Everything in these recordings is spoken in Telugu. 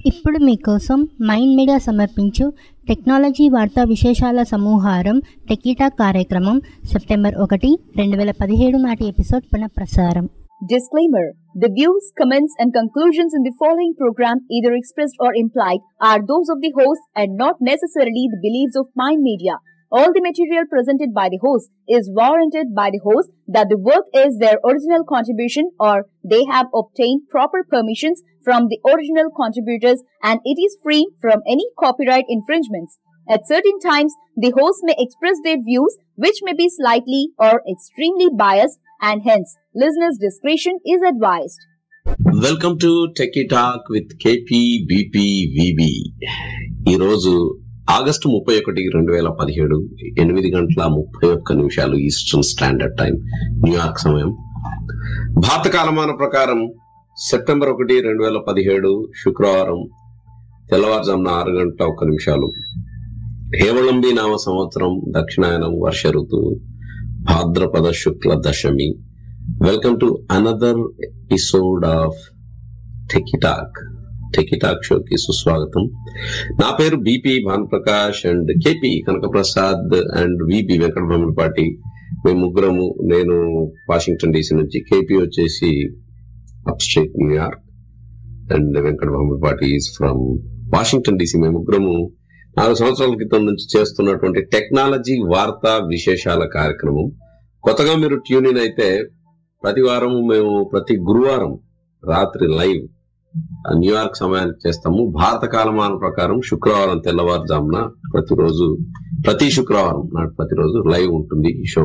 ఇప్పుడు మీకోసం మైండ్ మీడియా సమర్పించు టెక్నాలజీ వార్తా విశేషాల సమూహారం టెకీటా కార్యక్రమం సెప్టెంబర్ ఒకటి రెండు వేల పదిహేడు నాటి ఎపిసోడ్ పునఃప్రసారం Disclaimer The views, comments, and conclusions in the following program, either expressed or implied, are those of the host and not necessarily the beliefs of Mind Media. All the material presented by the host is warranted by the host that the work is their original contribution or they have obtained proper permissions from the original contributors and it is free from any copyright infringements. At certain times, the host may express their views which may be slightly or extremely biased and hence listeners' discretion is advised. Welcome to techie talk with KP BP VB ఈరోజు ఆగస్టు ముప్పై ఒకటి రెండు వేల పదిహేడు ఎనిమిది గంటల ముప్పై ఒక్క నిమిషాలు ఈస్టర్న్ స్టాండర్డ్ టైం న్యూయార్క్ సమయం భారత కాలమాన ప్రకారం సెప్టెంబర్ ఒకటి రెండు వేల పదిహేడు శుక్రవారం తెల్లవారుజామున ఆరు గంటల ఒక్క నిమిషాలు హేవళంబి నామ సంవత్సరం దక్షిణాయనం వర్ష ఋతువు భాద్రపద శుక్ల దశమి welcome to another episode of techie talk techie talk షోకి సుస్వాగతం నా పేరు BP Bhanuprakash and KP Kanakaprasad and VB Venkatabhramanapati మేము ముగ్గురము నేను వాషింగ్టన్ డీసీ నుంచి కేపీ వచ్చేసి upstate New York and Venkatabhramanapati is from Washington DC మేము ముగ్గురము నాలుగు సంవత్సరాల క్రితం నుంచి చేస్తున్నటువంటి టెక్నాలజీ వార్తా విశేషాల కార్యక్రమం కొత్తగా మీరు ట్యూన్ ఇన్ అయితే ప్రతి వారం మేము ప్రతి గురువారం రాత్రి లైవ్ న్యూయార్క్ సమయానికి చేస్తాము భారత కాలమాన ప్రకారం శుక్రవారం తెల్లవారుజామున ప్రతిరోజు ప్రతి శుక్రవారం నాటి ప్రతిరోజు లైవ్ ఉంటుంది ఈ షో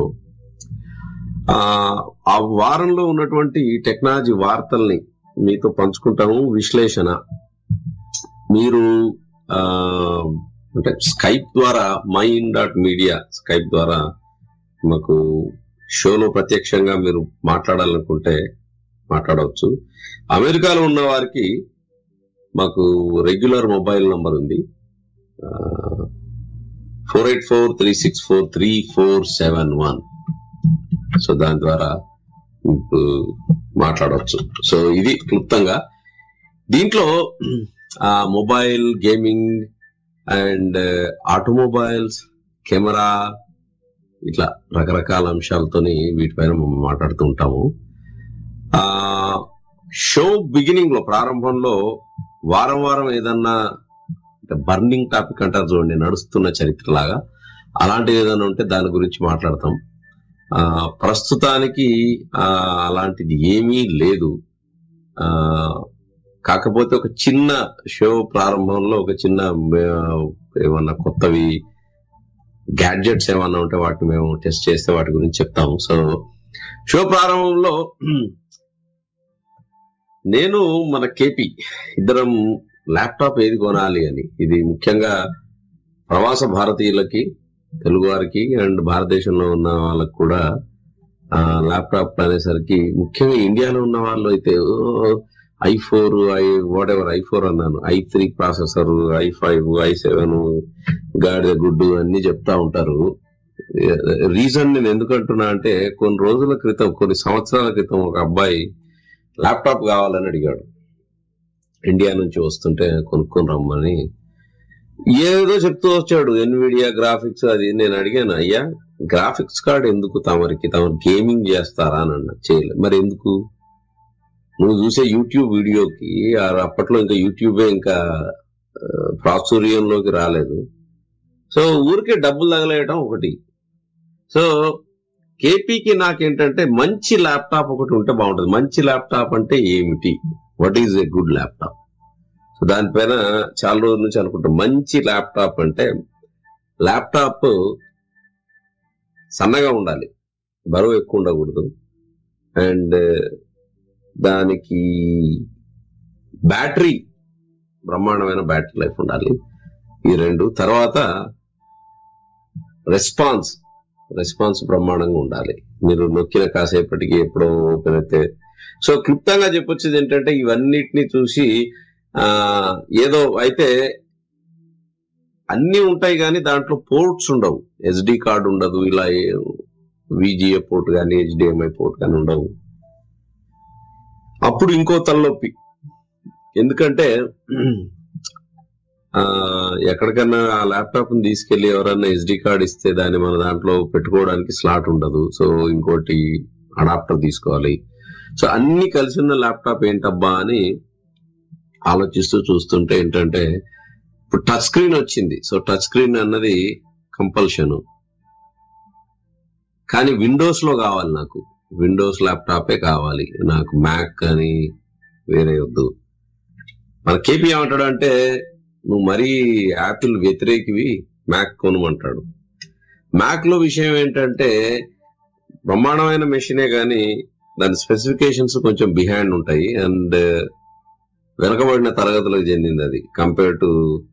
ఆ ఆ వారంలో ఉన్నటువంటి టెక్నాలజీ వార్తల్ని మీతో పంచుకుంటాము విశ్లేషణ మీరు ఆ అంటే స్కైప్ ద్వారా మైన్ డాట్ మీడియా స్కైప్ ద్వారా మాకు షోలో ప్రత్యక్షంగా మీరు మాట్లాడాలనుకుంటే మాట్లాడవచ్చు అమెరికాలో ఉన్న వారికి మాకు రెగ్యులర్ మొబైల్ నంబర్ ఉంది four eight four three six four three four seven one so దాని ద్వారా మీకు మాట్లాడవచ్చు సో ఇది క్లుప్తంగా దీంట్లో ఆ mobile gaming and automobiles camera ఇట్లా రకరకాల అంశాలతోని వీటిపైన మనం మాట్లాడుతూ ఉంటాము ఆ షో బిగినింగ్ లో ప్రారంభంలో వారం వారం ఏదన్నా బర్నింగ్ టాపిక్ అంటారు చూడండి నడుస్తున్న చరిత్ర లాగా అలాంటిది ఏదైనా ఉంటే దాని గురించి మాట్లాడతాం ఆ ప్రస్తుతానికి ఆ అలాంటిది ఏమీ లేదు ఆ కాకపోతే ఒక చిన్న షో ప్రారంభంలో ఒక చిన్న ఏమన్నా కొత్తవి గ్యాడ్జెట్స్ ఏమన్నా ఉంటే వాటిని మేము టెస్ట్ చేస్తే వాటి గురించి చెప్తాము సో షో ప్రారంభంలో నేను మన కేపీ ఇద్దరం ల్యాప్టాప్ ఏది కొనాలి అని ఇది ముఖ్యంగా ప్రవాస భారతీయులకి తెలుగు వారికి అండ్ భారతదేశంలో ఉన్న వాళ్ళకి కూడా ల్యాప్టాప్ అనేసరికి ముఖ్యంగా ఇండియాలో ఉన్న వాళ్ళు అయితే I four I whatever I four అన్నాను I three processor I five I seven గాడిద గుడ్డు అన్ని చెప్తా ఉంటారు రీజన్ నేను ఎందుకంటున్నా అంటే కొన్ని రోజుల క్రితం కొన్ని సంవత్సరాల క్రితం ఒక అబ్బాయి ల్యాప్టాప్ కావాలని అడిగాడు ఇండియా నుంచి వస్తుంటే కొనుక్కొని రమ్మని ఏదో చెప్తూ వచ్చాడు ఎన్విడియా గ్రాఫిక్స్ అది నేను అడిగాను అయ్యా గ్రాఫిక్స్ కార్డ్ ఎందుకు తమరికి తమరు గేమింగ్ చేస్తారా అని అన్న చేయలేదు మరి ఎందుకు నువ్వు చూసే యూట్యూబ్ వీడియోకి అప్పట్లో ఇంకా యూట్యూబే ఇంకా ప్రాచుర్యంలోకి రాలేదు సో ఊరికే డబ్బులు తగలేయడం ఒకటి సో కేపీకి నాకేంటంటే మంచి ల్యాప్టాప్ ఒకటి ఉంటే బాగుంటుంది మంచి ల్యాప్టాప్ అంటే ఏమిటి what is a good laptop so దానిపైన చాలా రోజుల నుంచి అనుకుంటాం మంచి ల్యాప్టాప్ అంటే ల్యాప్టాప్ సన్నగా ఉండాలి బరువు ఎక్కువ ఉండకూడదు అండ్ దానికి బ్యాటరీ బ్రహ్మాండమైన బ్యాటరీ లైఫ్ ఉండాలి ఈ రెండు తర్వాత రెస్పాన్స్ రెస్పాన్స్ బ్రహ్మాండంగా ఉండాలి మీరు నొక్కిన కాసేపటికి ఎప్పుడో ఓపెన్ అయితే సో క్లుప్తంగా చెప్పొచ్చేది ఏంటంటే ఇవన్నిటిని చూసి ఆ ఏదో అయితే అన్ని ఉంటాయి కానీ దాంట్లో పోర్ట్స్ ఉండవు ఎస్డి కార్డు ఉండదు ఇలా విజిఏ పోర్ట్ కానీ హెచ్డిఎంఐ పోర్ట్ కానీ ఉండవు అప్పుడు ఇంకో తలనొప్పి ఎందుకంటే ఆ, ఎక్కడికన్నా ఆ ల్యాప్టాప్ ని తీసుకెళ్లి ఎవరన్నా ఎస్డి కార్డ్ ఇస్తే దాన్ని మన దాంట్లో పెట్టుకోవడానికి స్లాట్ ఉండదు సో ఇంకోటి అడాప్టర్ తీసుకోవాలి సో అన్ని కలిసి ఉన్న ల్యాప్టాప్ ఏంటబ్బా అని ఆలోచిస్తూ చూస్తుంటే ఏంటంటే ఇప్పుడు టచ్ స్క్రీన్ వచ్చింది సో టచ్ స్క్రీన్ అన్నది కంపల్షన్ కానీ విండోస్ లో కావాలి నాకు విండోస్ ల్యాప్టాపే కావాలి నాకు మ్యాక్ అని వేరే వద్దు మన కేపీ ఏమంటాడు అంటే నువ్వు మరీ యాపిల్ వ్యతిరేకివి మ్యాక్ కొనుమంటాడు మ్యాక్ లో విషయం ఏంటంటే బ్రహ్మాండమైన మెషినే కానీ దాని స్పెసిఫికేషన్స్ కొంచెం బిహైండ్ ఉంటాయి అండ్ వెనకబడిన తరగతులకు చెందింది అది కంపేర్ టు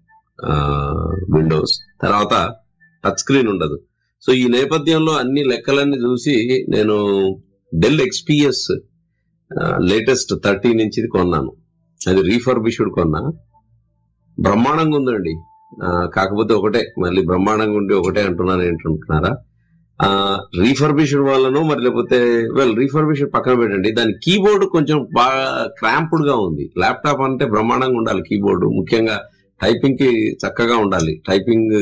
విండోస్ తర్వాత టచ్ స్క్రీన్ ఉండదు సో ఈ నేపథ్యంలో అన్ని లెక్కలన్నీ చూసి నేను డెల్ ఎక్స్పీఎస్ లేటెస్ట్ థర్టీ నుంచి ఇది కొన్నాను అది రీఫర్బిష్డ్ కొన్నా బ్రహ్మాండంగా ఉందండి ఆ, కాకపోతే ఒకటే మళ్ళీ బ్రహ్మాండంగా ఉండి ఒకటే అంటున్నాను ఏంటంటున్నారా రీఫర్బిష్డ్ వాళ్ళను మరి లేకపోతే వెల్ రీఫర్బిష్డ్ పక్కన పెట్టండి దాని కీబోర్డ్ కొంచెం బాగా క్రాంప్డ్ గా ఉంది ల్యాప్టాప్ అంటే బ్రహ్మాండంగా ఉండాలి కీబోర్డ్ ముఖ్యంగా టైపింగ్ కి చక్కగా ఉండాలి టైపింగ్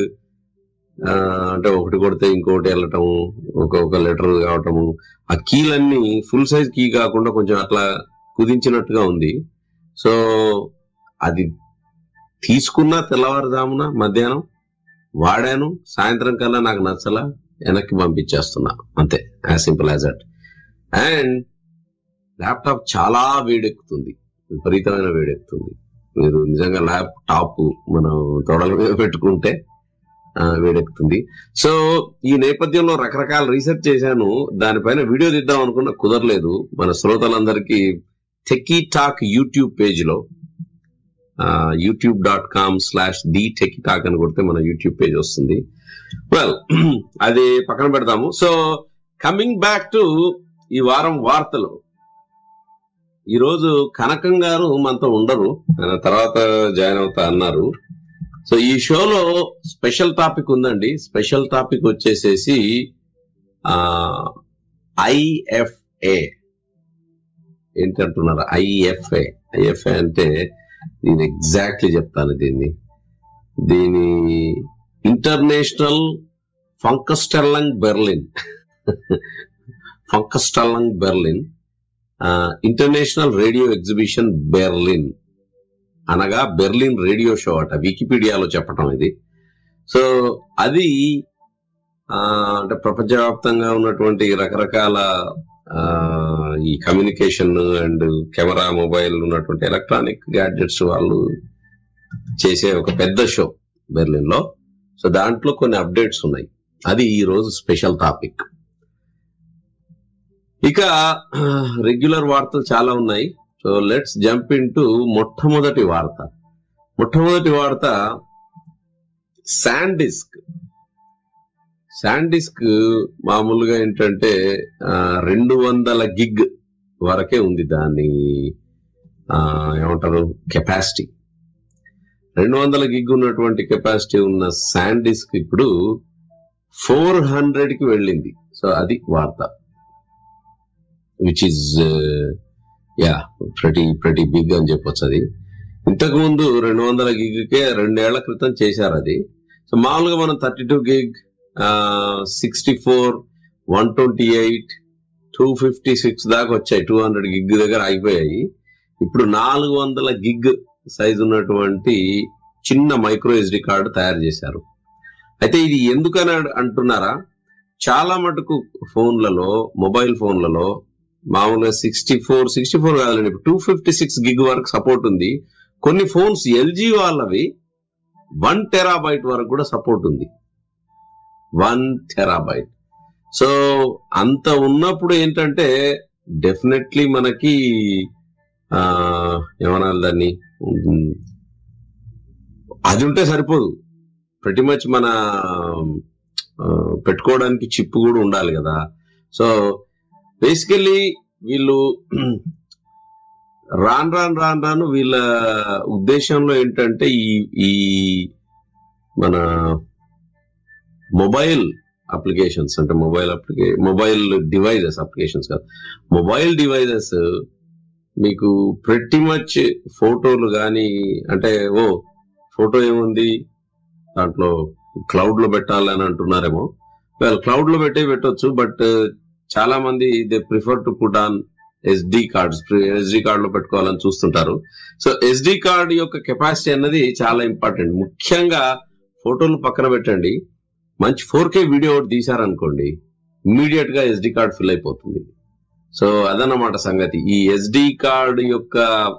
అంటే ఒకటి కొడితే ఇంకోటి వెళ్ళటము ఒక్కొక్క లెటర్ కావటము ఆ కీలన్నీ ఫుల్ సైజ్ కీ కాకుండా కొంచెం అట్లా కుదించినట్టుగా ఉంది సో అది తీసుకున్నా తెల్లవారుజామున మధ్యాహ్నం వాడాను సాయంత్రం కల్లా నాకు నచ్చలా వెనక్కి పంపించేస్తున్నా అంతే as simple as that and laptop చాలా వేడెక్కుతుంది విపరీతమైన వేడెక్కుతుంది మీరు నిజంగా ల్యాప్టాప్ మనం తొడల మీద పెట్టుకుంటే ఆ, వేడెక్కుతుంది సో ఈ నేపథ్యంలో రకరకాల రీసెర్చ్ చేశాను దానిపైన వీడియో తీద్దాం అనుకున్నా కుదరలేదు మన శ్రోతలందరికీ టెకీ టాక్ యూట్యూబ్ పేజ్ లో YouTube dot com slash the techie talk అని కొడితే మన యూట్యూబ్ పేజ్ వస్తుంది వెల్ అది పక్కన పెడదాము సో కమింగ్ బ్యాక్ టు ఈ వారం వార్తలు ఈ రోజు కనకం గారు మనతో ఉండరు ఆయన తర్వాత జాయిన్ అవుతా అన్నారు సో ఈ షోలో స్పెషల్ టాపిక్ ఉందండి స్పెషల్ టాపిక్ వచ్చేసేసి ఐఎఫ్ఏ ఏంటంటున్నారు ఐఎఫ్ఏ ఐఎఫ్ఏ అంటే దీని ఎగ్జాక్ట్లీ చెప్తాను దీన్ని దీని international Funkausstellung Berlin Funkausstellung Berlin international radio exhibition Berlin అనగా బెర్లిన్ రేడియో షో అట వికీపీడియాలో చెప్పటం ఇది సో అది ఆ, అంటే ప్రపంచవ్యాప్తంగా ఉన్నటువంటి రకరకాల ఆ, ఈ కమ్యూనికేషన్ అండ్ కెమెరా మొబైల్ ఉన్నటువంటి ఎలక్ట్రానిక్ గ్యాడ్జెట్స్ వాళ్ళు చేసే ఒక పెద్ద షో బెర్లిన్ లో సో దాంట్లో కొన్ని అప్డేట్స్ ఉన్నాయి అది ఈ రోజు స్పెషల్ టాపిక్ ఇక రెగ్యులర్ వార్తలు చాలా ఉన్నాయి సో లెట్స్ జంప్ ఇన్ మొట్టమొదటి వార్త మొట్టమొదటి వార్త శాండిస్క్ శాండిస్క్ మామూలుగా ఏంటంటే ఆ, రెండు వందల గిగ్ వరకే ఉంది దాని ఆ, ఏమంటారు కెపాసిటీ రెండు వందల గిగ్ ఉన్నటువంటి కెపాసిటీ ఉన్న శాండిస్క్ ఇప్పుడు ఫోర్ హండ్రెడ్ కి వెళ్ళింది సో అది వార్త విచ్ ఇస్ యా ప్రతి ప్రతి బిగ్ అని చెప్పొచ్చు అది ఇంతకు ముందు రెండు వందల గిగ్కే రెండేళ్ల క్రితం చేశారు అది సో మామూలుగా మనం thirty two gig sixty four one twenty eight two fifty six దాకా వచ్చాయి టూ హండ్రెడ్ గిగ్ దగ్గర అయిపోయాయి ఇప్పుడు నాలుగు వందల గిగ్ సైజ్ ఉన్నటువంటి చిన్న మైక్రో ఎస్డి కార్డు తయారు చేశారు అయితే ఇది ఎందుకని అడ్- అంటున్నారా చాలా మటుకు ఫోన్లలో మొబైల్ ఫోన్లలో మామూలుగా సిక్స్టీ ఫోర్ సిక్స్టీ ఫోర్ కాదండి టూ ఫిఫ్టీ సిక్స్ గిగ్ వరకు సపోర్ట్ ఉంది కొన్ని ఫోన్స్ ఎల్జీ వాళ్ళవి వన్ టెరాబైట్ వరకు కూడా సపోర్ట్ ఉంది వన్ టెరాబైట్ సో అంత ఉన్నప్పుడు ఏంటంటే డెఫినెట్లీ మనకి ఆ, ఏమనాలి దాన్ని ఉమ్, అది ఉంటే సరిపోదు ప్రతి మచ్ మన ఆ, పెట్టుకోవడానికి చిప్ కూడా ఉండాలి కదా సో బేసికల్లీ వీళ్ళు రాను రాను రాను రాను వీళ్ళ ఉద్దేశంలో ఏంటంటే ఈ ఈ మన మొబైల్ అప్లికేషన్స్ అంటే మొబైల్ అప్లికే మొబైల్ డివైజెస్ అప్లికేషన్స్ కాదు మొబైల్ డివైజెస్ మీకు ప్రతి మచ్ ఫోటోలు కానీ అంటే ఓ ఫోటో ఏముంది దాంట్లో క్లౌడ్ లో పెట్టాలని అంటున్నారేమో వెల్ క్లౌడ్ లో పెట్టే పెట్టొచ్చు బట్ చాలా మంది they prefer to put on SD cards SD card లో పెట్టుకోవాలని చూస్తుంటారు సో ఎస్డి కార్డ్ యొక్క కెపాసిటీ అన్నది చాలా ఇంపార్టెంట్ ముఖ్యంగా ఫోటోలు పక్కన పెట్టండి మంచి ఫోర్ కే వీడియో ఒకటి తీశారనుకోండి ఇమ్మీడియట్ గా ఎస్డి కార్డ్ ఫిల్ అయిపోతుంది సో అదన్నమాట సంగతి ఈ ఎస్డి కార్డ్ యొక్క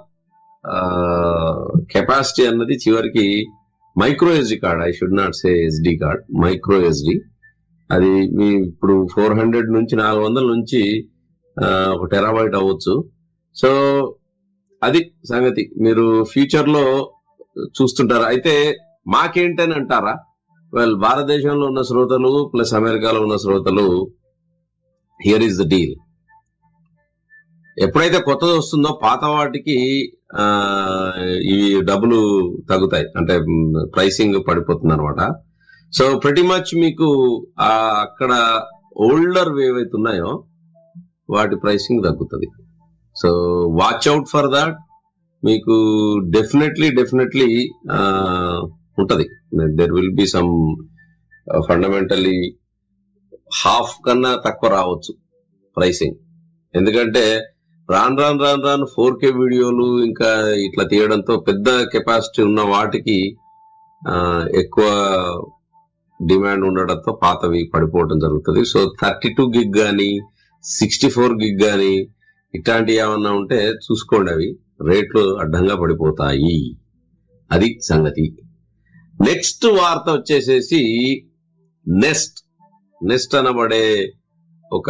కెపాసిటీ అన్నది చివరికి micro SD card I should not say SD card micro SD అది మీ ఇప్పుడు ఫోర్ హండ్రెడ్ నుంచి నాలుగు వందల నుంచి ఆ, ఒక టెరాబైట్ అవ్వచ్చు సో అది సంగతి మీరు ఫ్యూచర్ లో చూస్తుంటారు అయితే మాకేంటని అంటారా వెల్ భారతదేశంలో ఉన్న శ్రోతలు ప్లస్ అమెరికాలో ఉన్న శ్రోతలు హియర్ ఈస్ ద డీల్ ఎప్పుడైతే కొత్తది వస్తుందో పాత వాటికి ఆ, ఇవి డబ్బులు తగ్గుతాయి అంటే ప్రైసింగ్ పడిపోతుంది అనమాట సో ప్రతి మచ్ మీకు ఆ అక్కడ ఓల్డర్ ఏవైతే ఉన్నాయో వాటి ప్రైసింగ్ తగ్గుతుంది so watch out for that మీకు డెఫినెట్లీ డెఫినెట్లీ ఉంటది there will be some fundamentally half కన్నా తక్కువ రావచ్చు ప్రైసింగ్ ఎందుకంటే రాను రాను రాను రాను ఫోర్ కే వీడియోలు ఇంకా ఇట్లా తీయడంతో పెద్ద కెపాసిటీ ఉన్న వాటికి ఆ, ఎక్కువ డిమాండ్ ఉండడంతో పాతవి పడిపోవడం జరుగుతుంది సో థర్టీ టూ గిగ్ కానీ సిక్స్టీ ఫోర్ గిగ్ కానీ ఇట్లాంటివి ఏమన్నా ఉంటే చూసుకోండి అవి రేట్లు అడ్డంగా పడిపోతాయి అది సంగతి నెక్స్ట్ వార్త వచ్చేసేసి నెస్ట్ నెస్ట్ అనబడే ఒక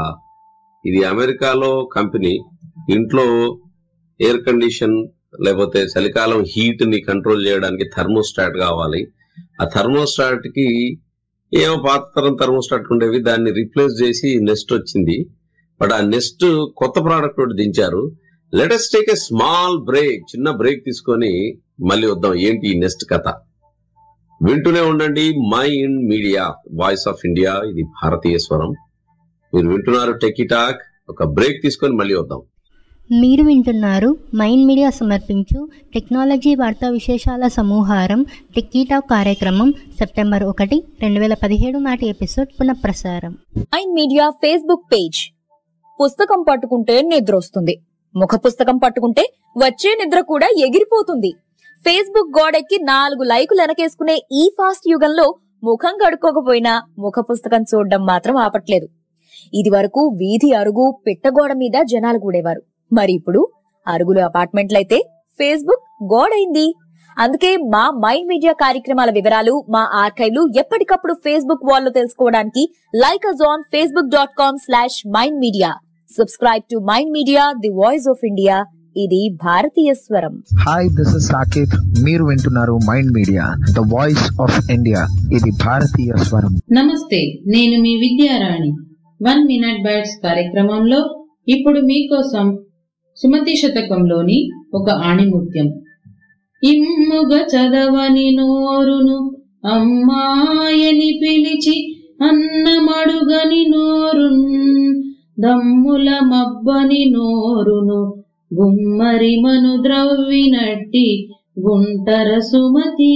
ఇది అమెరికాలో కంపెనీ ఇంట్లో ఎయిర్ కండిషన్ లేకపోతే చలికాలం హీట్ ని కంట్రోల్ చేయడానికి థర్మోస్టాట్ కావాలి ఆ థర్మోస్టాట్ కి ఏమో పాత తరం థర్మోస్టాట్ ఉండేవి దాన్ని రీప్లేస్ చేసి నెస్ట్ వచ్చింది బట్ ఆ నెస్ట్ కొత్త ప్రోడక్ట్ ఒకటి దించారు latest take a small break చిన్న బ్రేక్ తీసుకొని మళ్ళీ వద్దాం ఏంటి ఈ నెస్ట్ కథ వింటూనే ఉండండి Mind Media voice of India ఇది భారతీయ స్వరం మీరు వింటున్నారు టెకీ టాక్ ఒక బ్రేక్ తీసుకొని మళ్ళీ వద్దాం మీరు వింటున్నారు మైండ్ మీడియా సమర్పించు టెక్నాలజీ వార్తా విశేషాల సమూహారం టెక్కీటా కార్యక్రమం సెప్టెంబర్ ఒకటి రెండు వేల పదిహేడు నాటి ఎపిసోడ్ పునఃప్రసారం మైండ్ మీడియా ఫేస్బుక్ పేజ్ పుస్తకం పట్టుకుంటే నిద్ర వస్తుంది ముఖ పుస్తకం పట్టుకుంటే వచ్చే నిద్ర కూడా ఎగిరిపోతుంది ఫేస్బుక్ గోడెక్కి నాలుగు లైకులు వెనకేసుకునే ఈ ఫాస్ట్ యుగంలో ముఖం కడుక్కోకపోయినా ముఖ పుస్తకం చూడడం మాత్రం ఆపట్లేదు ఇది వరకు వీధి అరుగు పిట్టగోడ మీద జనాలు కూడేవారు మరి ఇప్పుడు అరుగులు అపార్ట్మెంట్లయితే ఫేస్బుక్ గోడైంది అందుకే మా మైండ్ మీడియా కార్యక్రమాల వివరాలు మా ఆర్కైవ్లు ఎప్పటికప్పుడు ఫేస్బుక్ వాల్లో తెలుసుకోవడానికి like us on Facebook dot com slash Mind Media subscribe to Mind Media the voice of India ఇది భారతీయ స్వరం హాయ్ దిస్ ఇస్ సాకేత్ మీరు వింటున్నారు Mind Media the voice of India ఇది భారతీయ స్వరం నమస్తే నేను మీ విద్యారాణి వన్ మినిట్ బైట్స్ కార్యక్రమంలో ఇప్పుడు మీకోసం సుమతి శతకంలోని ఒక ఆణిముత్యం ఇమ్ముగ చదవని నోరును అమ్మాయని పిలిచి అన్నమడుగని నోరున్ దమ్ముల మబ్బని నోరును గుమ్మరి మను ద్రవ్వినట్టి గుంటర సుమతి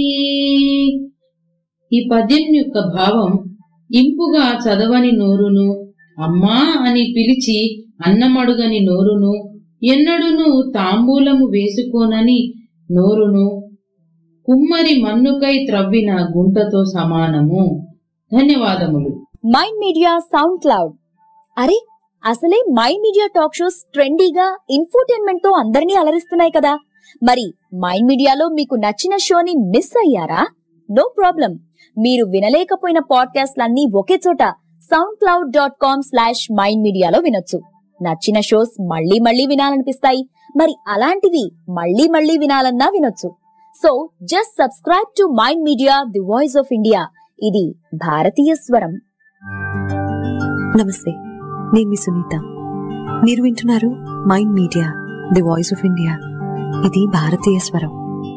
ఈ పద్యం యొక్క భావం ఇంపుగా చదవని నోరును అమ్మా అని పిలిచి అన్నమడుగని నోరును ఎన్నడును తాంబూలము వేసుకోనని నోరును కుమ్మరి మన్నుకై త్రవ్విన గుంటతో సమానము ధన్యవాదములు మైండ్ మీడియా సౌండ్ క్లౌడ్ అరే అసలే మైండ్ మీడియా టాక్ షోస్ ట్రెండీగా ఇన్ఫోటైన్మెంట్ తో అందరినీ అలరిస్తున్నాయి కదా మరి మైండ్ మీడియాలో మీకు నచ్చిన షోని మిస్ అయ్యారా నో ప్రాబ్లం మీరు వినలేకపోయిన పాడ్కాస్ట్లన్నీ ఒకే చోట SoundCloud dot com slash Mind మీడియాలో వినొచ్చు నచ్చిన షోస్ మళ్ళీ మళ్ళీ వినాలనిపిస్తాయి మరి అలాంటివి మళ్ళీ మళ్ళీ వినాలన్నా వినొచ్చు so just subscribe to Mind Media the voice of India ఇది భారతీయ స్వరం నమస్తే నేను మీ సునీత మీరు వింటున్నారు Mind Media the voice of India ఇది భారతీయ స్వరం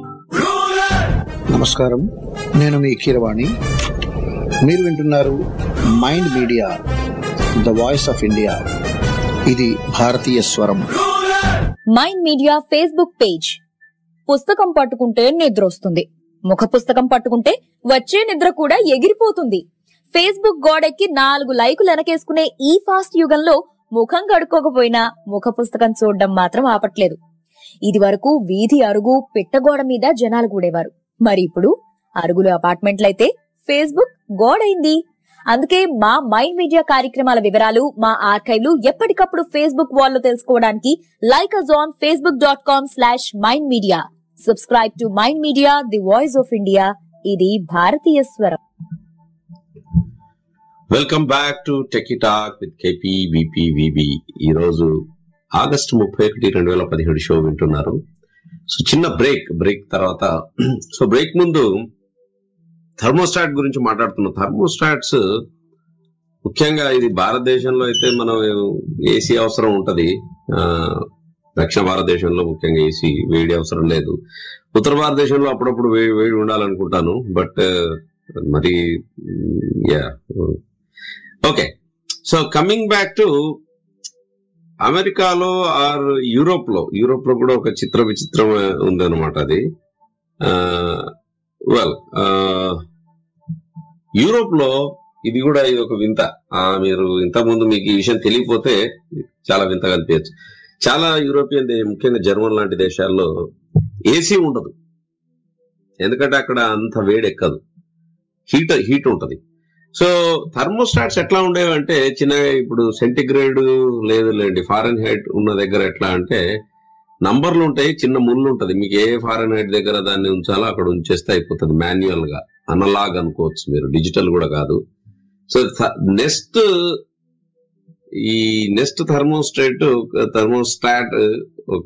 నమస్కారం నేను మీ కీరవాణి మీరు వింటున్నారు Mind Media the voice of India ఇది భారతీయ స్వరం మైండ్ మీడియా ఫేస్బుక్ పేజ్ పుస్తకం పట్టుకుంటే నిద్ర వస్తుంది ముఖ పుస్తకం పట్టుకుంటే వచ్చే నిద్ర కూడా ఎగిరిపోతుంది ఫేస్బుక్ గోడెక్కి నాలుగు లైకులు వెనకేసుకునే ఈ ఫాస్ట్ యుగంలో ముఖం కడుక్కోకపోయినా ముఖ పుస్తకం చూడడం మాత్రం ఆపట్లేదు ఇది వరకు వీధి అరుగు పిట్టగోడ మీద జనాలు కూడేవారు మరి ఇప్పుడు అరుగులు అపార్ట్మెంట్లయితే ఫేస్బుక్ గోడైంది అందుకే మా మైండ్ మీడియా కార్యక్రమాల వివరాలు మా ఆర్కైవ్లు ఎప్పటికప్పుడు ఫేస్బుక్ వాల్ లో తెలుసుకోవడానికి like us on Facebook dot com slash Mind Media subscribe to Mind Media the voice of India ఇది భారతీయ స్వరం welcome back to techie talk with KP VP VB ఈ రోజు ఆగస్టు ముప్పై ఒకటి రెండు వేల పదిహేడు షో వింటున్నారు సో చిన్న బ్రేక్ బ్రేక్ తర్వాత సో బ్రేక్ ముందు థర్మోస్టాట్ గురించి మాట్లాడుతున్నాం థర్మోస్టాట్స్ ముఖ్యంగా ఇది భారతదేశంలో అయితే మనం ఏసీ అవసరం ఉంటది ఆ, దక్షిణ భారతదేశంలో ముఖ్యంగా ఏసీ వేడి అవసరం లేదు ఉత్తర భారతదేశంలో అప్పుడప్పుడు వేడి వేడి ఉండాలనుకుంటాను బట్ మరి yeah okay so coming back to అమెరికాలో ఆర్ యూరోప్ లో యూరోప్ లో కూడా ఒక చిత్ర విచిత్రం ఉందన్నమాట అది వెల్ యూరోప్ లో ఇది కూడా ఇది ఒక వింత ఆ, మీరు ఇంతకుముందు మీకు ఈ విషయం తెలియకపోతే చాలా వింతగా అనిపించచ్చు చాలా యూరోపియన్ దే- ముఖ్యంగా జర్మన్ లాంటి దేశాల్లో ఏసీ ఉండదు ఎందుకంటే అక్కడ అంత వేడి ఎక్కదు హీట్ హీట్ ఉంటది సో థర్మోస్టాట్స్ ఎట్లా ఉండేవి అంటే చిన్న ఇప్పుడు సెంటిగ్రేడ్ లేదు లేండి ఫారెన్ హైట్ ఉన్న దగ్గర ఎట్లా అంటే నంబర్లు ఉంటాయి చిన్న ముళ్ళు ఉంటది మీకు ఏ ఫారెన్ హైట్ దగ్గర దాన్ని ఉంచాలో అక్కడ ఉంచేస్తే అయిపోతుంది మాన్యువల్ గా అనలాగ్ అనుకోవచ్చు మీరు డిజిటల్ కూడా కాదు సో నెక్స్ట్ ఈ నెక్స్ట్ థర్మోస్టేట్ థర్మోస్టాట్ ఒక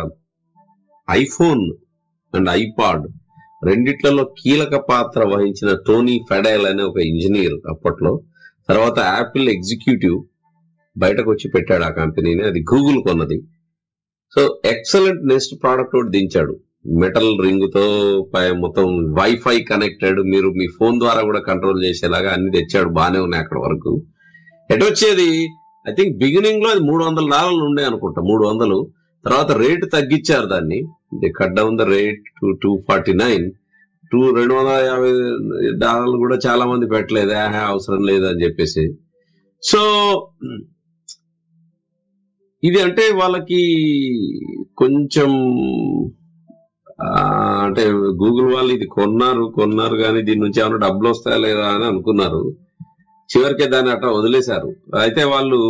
ఐఫోన్ అండ్ ఐపాడ్ రెండిట్లలో కీలక పాత్ర వహించిన టోనీ ఫెడైల్ అనే ఒక ఇంజనీర్ అప్పట్లో తర్వాత యాపిల్ ఎగ్జిక్యూటివ్ బయటకు వచ్చి పెట్టాడు ఆ కంపెనీని అది గూగుల్ కొన్నది సో ఎక్సలెంట్ నెక్స్ట్ ప్రోడక్ట్ ఒకటి దించాడు మెటల్ రింగ్ తో పై- మొత్తం వైఫై కనెక్టెడ్ మీరు మీ ఫోన్ ద్వారా కూడా కంట్రోల్ చేసేలాగా అన్ని తెచ్చాడు బానే ఉన్నాయి అక్కడ వరకు ఎటు వచ్చేది ఐ థింక్ బిగినింగ్ లో అది మూడు వందల డాలర్లు ఉండే అనుకుంటా మూడు వందలు తర్వాత రేటు తగ్గించారు దాన్ని the cut down the rate to two forty nine two రెండు వందల యాభై డాలర్లు కూడా చాలా మంది పెట్టలేదు ఆహా అవసరం లేదు అని చెప్పేసి సో ఇది అంటే వాళ్ళకి కొంచెం ఆ, అంటే గూగుల్ వాళ్ళు ఇది కొన్నారు కొన్నారు కానీ దీని నుంచి ఏమైనా డబ్బులు వస్తాయా లేదా అని అనుకున్నారు చివరికే దాన్ని అట్లా వదిలేశారు అయితే వాళ్ళు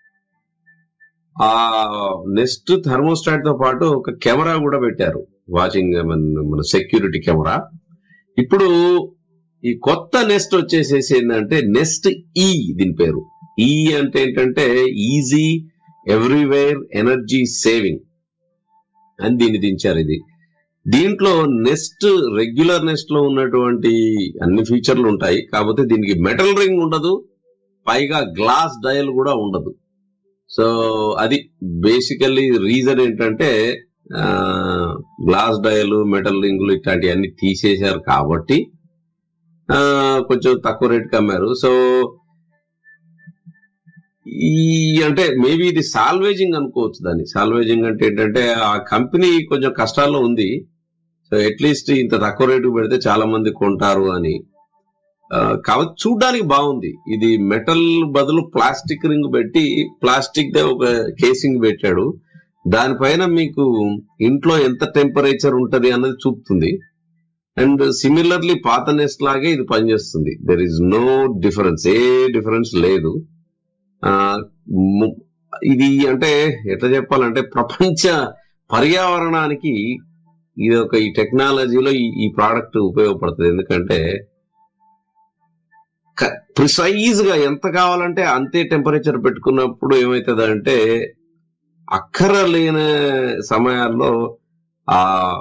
ఆ నెక్స్ట్ థర్మోస్టాట్ తో పాటు ఒక కెమెరా కూడా పెట్టారు వాచింగ్ మన మన సెక్యూరిటీ కెమెరా ఇప్పుడు ఈ కొత్త నెస్ట్ వచ్చేసేసి ఏంటంటే నెస్ట్ ఈ దీని పేరు ఈ అంటే ఏంటంటే ఈజీ ఎవ్రీవేర్ ఎనర్జీ సేవింగ్ అని దీన్ని దించారు ఇది దీంట్లో నెస్ట్ రెగ్యులర్ నెస్ట్ లో ఉన్నటువంటి అన్ని ఫీచర్లు ఉంటాయి కాకపోతే దీనికి మెటల్ రింగ్ ఉండదు పైగా గ్లాస్ డయల్ కూడా ఉండదు సో అది బేసికల్లీ రీజన్ ఏంటంటే గ్లాస్ డయల్ మెటల్ రింగులు ఇట్లాంటివన్నీ తీసేశారు కాబట్టి ఆ, కొంచెం తక్కువ రేటుకి అమ్మారు సో ఈ అంటే మేబీ ఇది సాల్వేజింగ్ అనుకోవచ్చు దాన్ని సాల్వేజింగ్ అంటే ఏంటంటే ఆ కంపెనీ కొంచెం కష్టాల్లో ఉంది సో అట్లీస్ట్ ఇంత తక్కువ రేటుకు పెడితే చాలా మంది కొంటారు అని ఆ, కాబట్టి చూడడానికి బాగుంది ఇది మెటల్ బదులు ప్లాస్టిక్ రింగ్ పెట్టి ప్లాస్టిక్ దే ఒక కేసింగ్ పెట్టాడు దానిపైన మీకు ఇంట్లో ఎంత టెంపరేచర్ ఉంటది అన్నది చూపుతుంది అండ్ సిమిలర్లీ పాత నెస్ట్ లాగే ఇది పనిచేస్తుంది దెర్ ఇస్ నో డిఫరెన్స్ ఏ డిఫరెన్స్ లేదు ఆ, ము- ఇది అంటే ఎట్లా చెప్పాలంటే ప్రపంచ పర్యావరణానికి ఇది ఒక ఈ టెక్నాలజీలో ఈ ఈ ప్రోడక్ట్ ఉపయోగపడుతుంది ఎందుకంటే ప్రిసైజ్ గా ఎంత కావాలంటే అంతే టెంపరేచర్ పెట్టుకున్నప్పుడు ఏమవుతుంది అంటే అక్కర లేని సమయాల్లో ఆ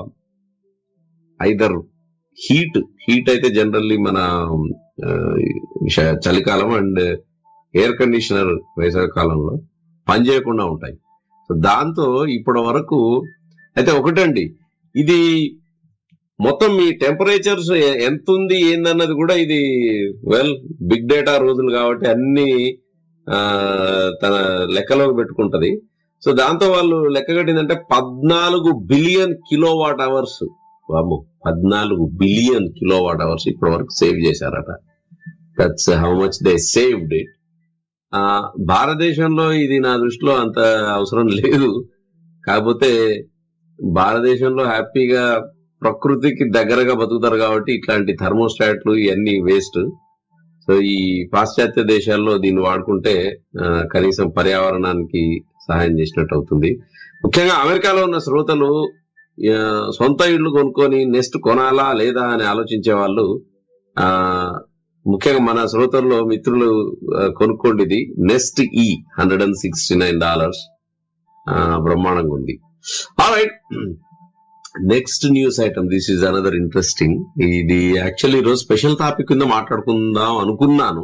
ఐదర్ హీట్ హీట్ అయితే జనరల్లీ మన ఆ, శ- చలికాలం అండ్ ఎయిర్ కండిషనర్ వేసవి కాలంలో పనిచేయకుండా ఉంటాయి సో దాంతో ఇప్పటి వరకు అయితే ఒకటండి ఇది మొత్తం మీ టెంపరేచర్స్ ఎంత ఉంది ఏందన్నది కూడా ఇది వెల్ బిగ్ డేటా రోజులు కాబట్టి అన్ని ఆ, తన లెక్కలోకి పెట్టుకుంటది సో దాంతో వాళ్ళు లెక్క కట్టిందంటే పద్నాలుగు బిలియన్ కిలో వాట్ అవర్స్ వాము పద్నాలుగు బిలియన్ కిలో వాట్ అవర్స్ ఇప్పటి వరకు సేవ్ చేశారట that's how much they saved it భారతదేశంలో ఇది నా దృష్టిలో అంత అవసరం లేదు కాకపోతే భారతదేశంలో హ్యాపీగా ప్రకృతికి దగ్గరగా బతుకుతారు కాబట్టి ఇట్లాంటి థర్మోస్టాట్లు ఇవన్నీ వేస్ట్ సో ఈ పాశ్చాత్య దేశాల్లో దీన్ని వాడుకుంటే ఆ, కనీసం పర్యావరణానికి సహాయం చేసినట్టు అవుతుంది ముఖ్యంగా అమెరికాలో ఉన్న శ్రోతలు ఆ, సొంత ఇళ్ళు కొనుక్కొని నెక్స్ట్ కొనాలా లేదా అని ఆలోచించే వాళ్ళు ఆ ముఖ్యంగా మన శ్రోతల్లో మిత్రులు ఆ, కొనుక్కోండి ఇది నెస్ట్ ఈ hundred and sixty nine dollars బ్రహ్మాండంగా ఉంది right next news item this is another interesting ఇది యాక్చువల్లీ ఈరోజు స్పెషల్ టాపిక్ కింద మాట్లాడుకుందాం అనుకున్నాను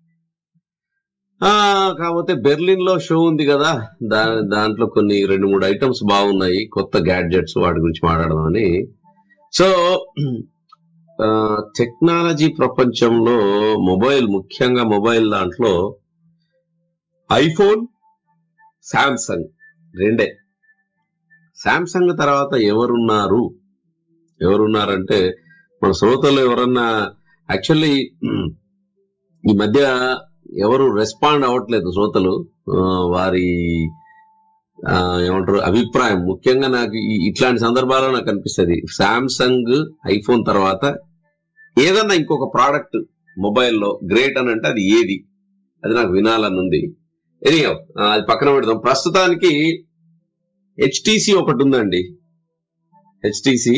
ఆ కాకపోతే బెర్లిన్ లో షో ఉంది కదా దా దాంట్లో కొన్ని రెండు మూడు ఐటమ్స్ బాగున్నాయి కొత్త గ్యాడ్జెట్స్ వాటి గురించి మాట్లాడదామని సో టెక్నాలజీ ప్రపంచంలో మొబైల్ ముఖ్యంగా మొబైల్ దాంట్లో ఐఫోన్ శాంసంగ్ రెండే శాంసంగ్ తర్వాత ఎవరున్నారు ఎవరున్నారంటే మన శ్రోతలు ఎవరన్నా యాక్చువల్లీ ఈ మధ్య ఎవరు రెస్పాండ్ అవ్వట్లేదు శ్రోతలు ఆ, వారి ఆ, ఏమంటారు అభిప్రాయం ముఖ్యంగా నాకు ఈ- ఇట్లాంటి సందర్భాల్లో నాకు అనిపిస్తుంది శాంసంగ్ ఐఫోన్ తర్వాత ఏదన్నా ఇంకొక ప్రోడక్ట్ మొబైల్లో గ్రేట్ అని అంటే అది ఏది అది నాకు వినాలని ఉంది ఎనీహౌ అది పక్కన పెడదాం ప్రస్తుతానికి హెచ్టిసి ఒకటి ఉందండి హెచ్టిసి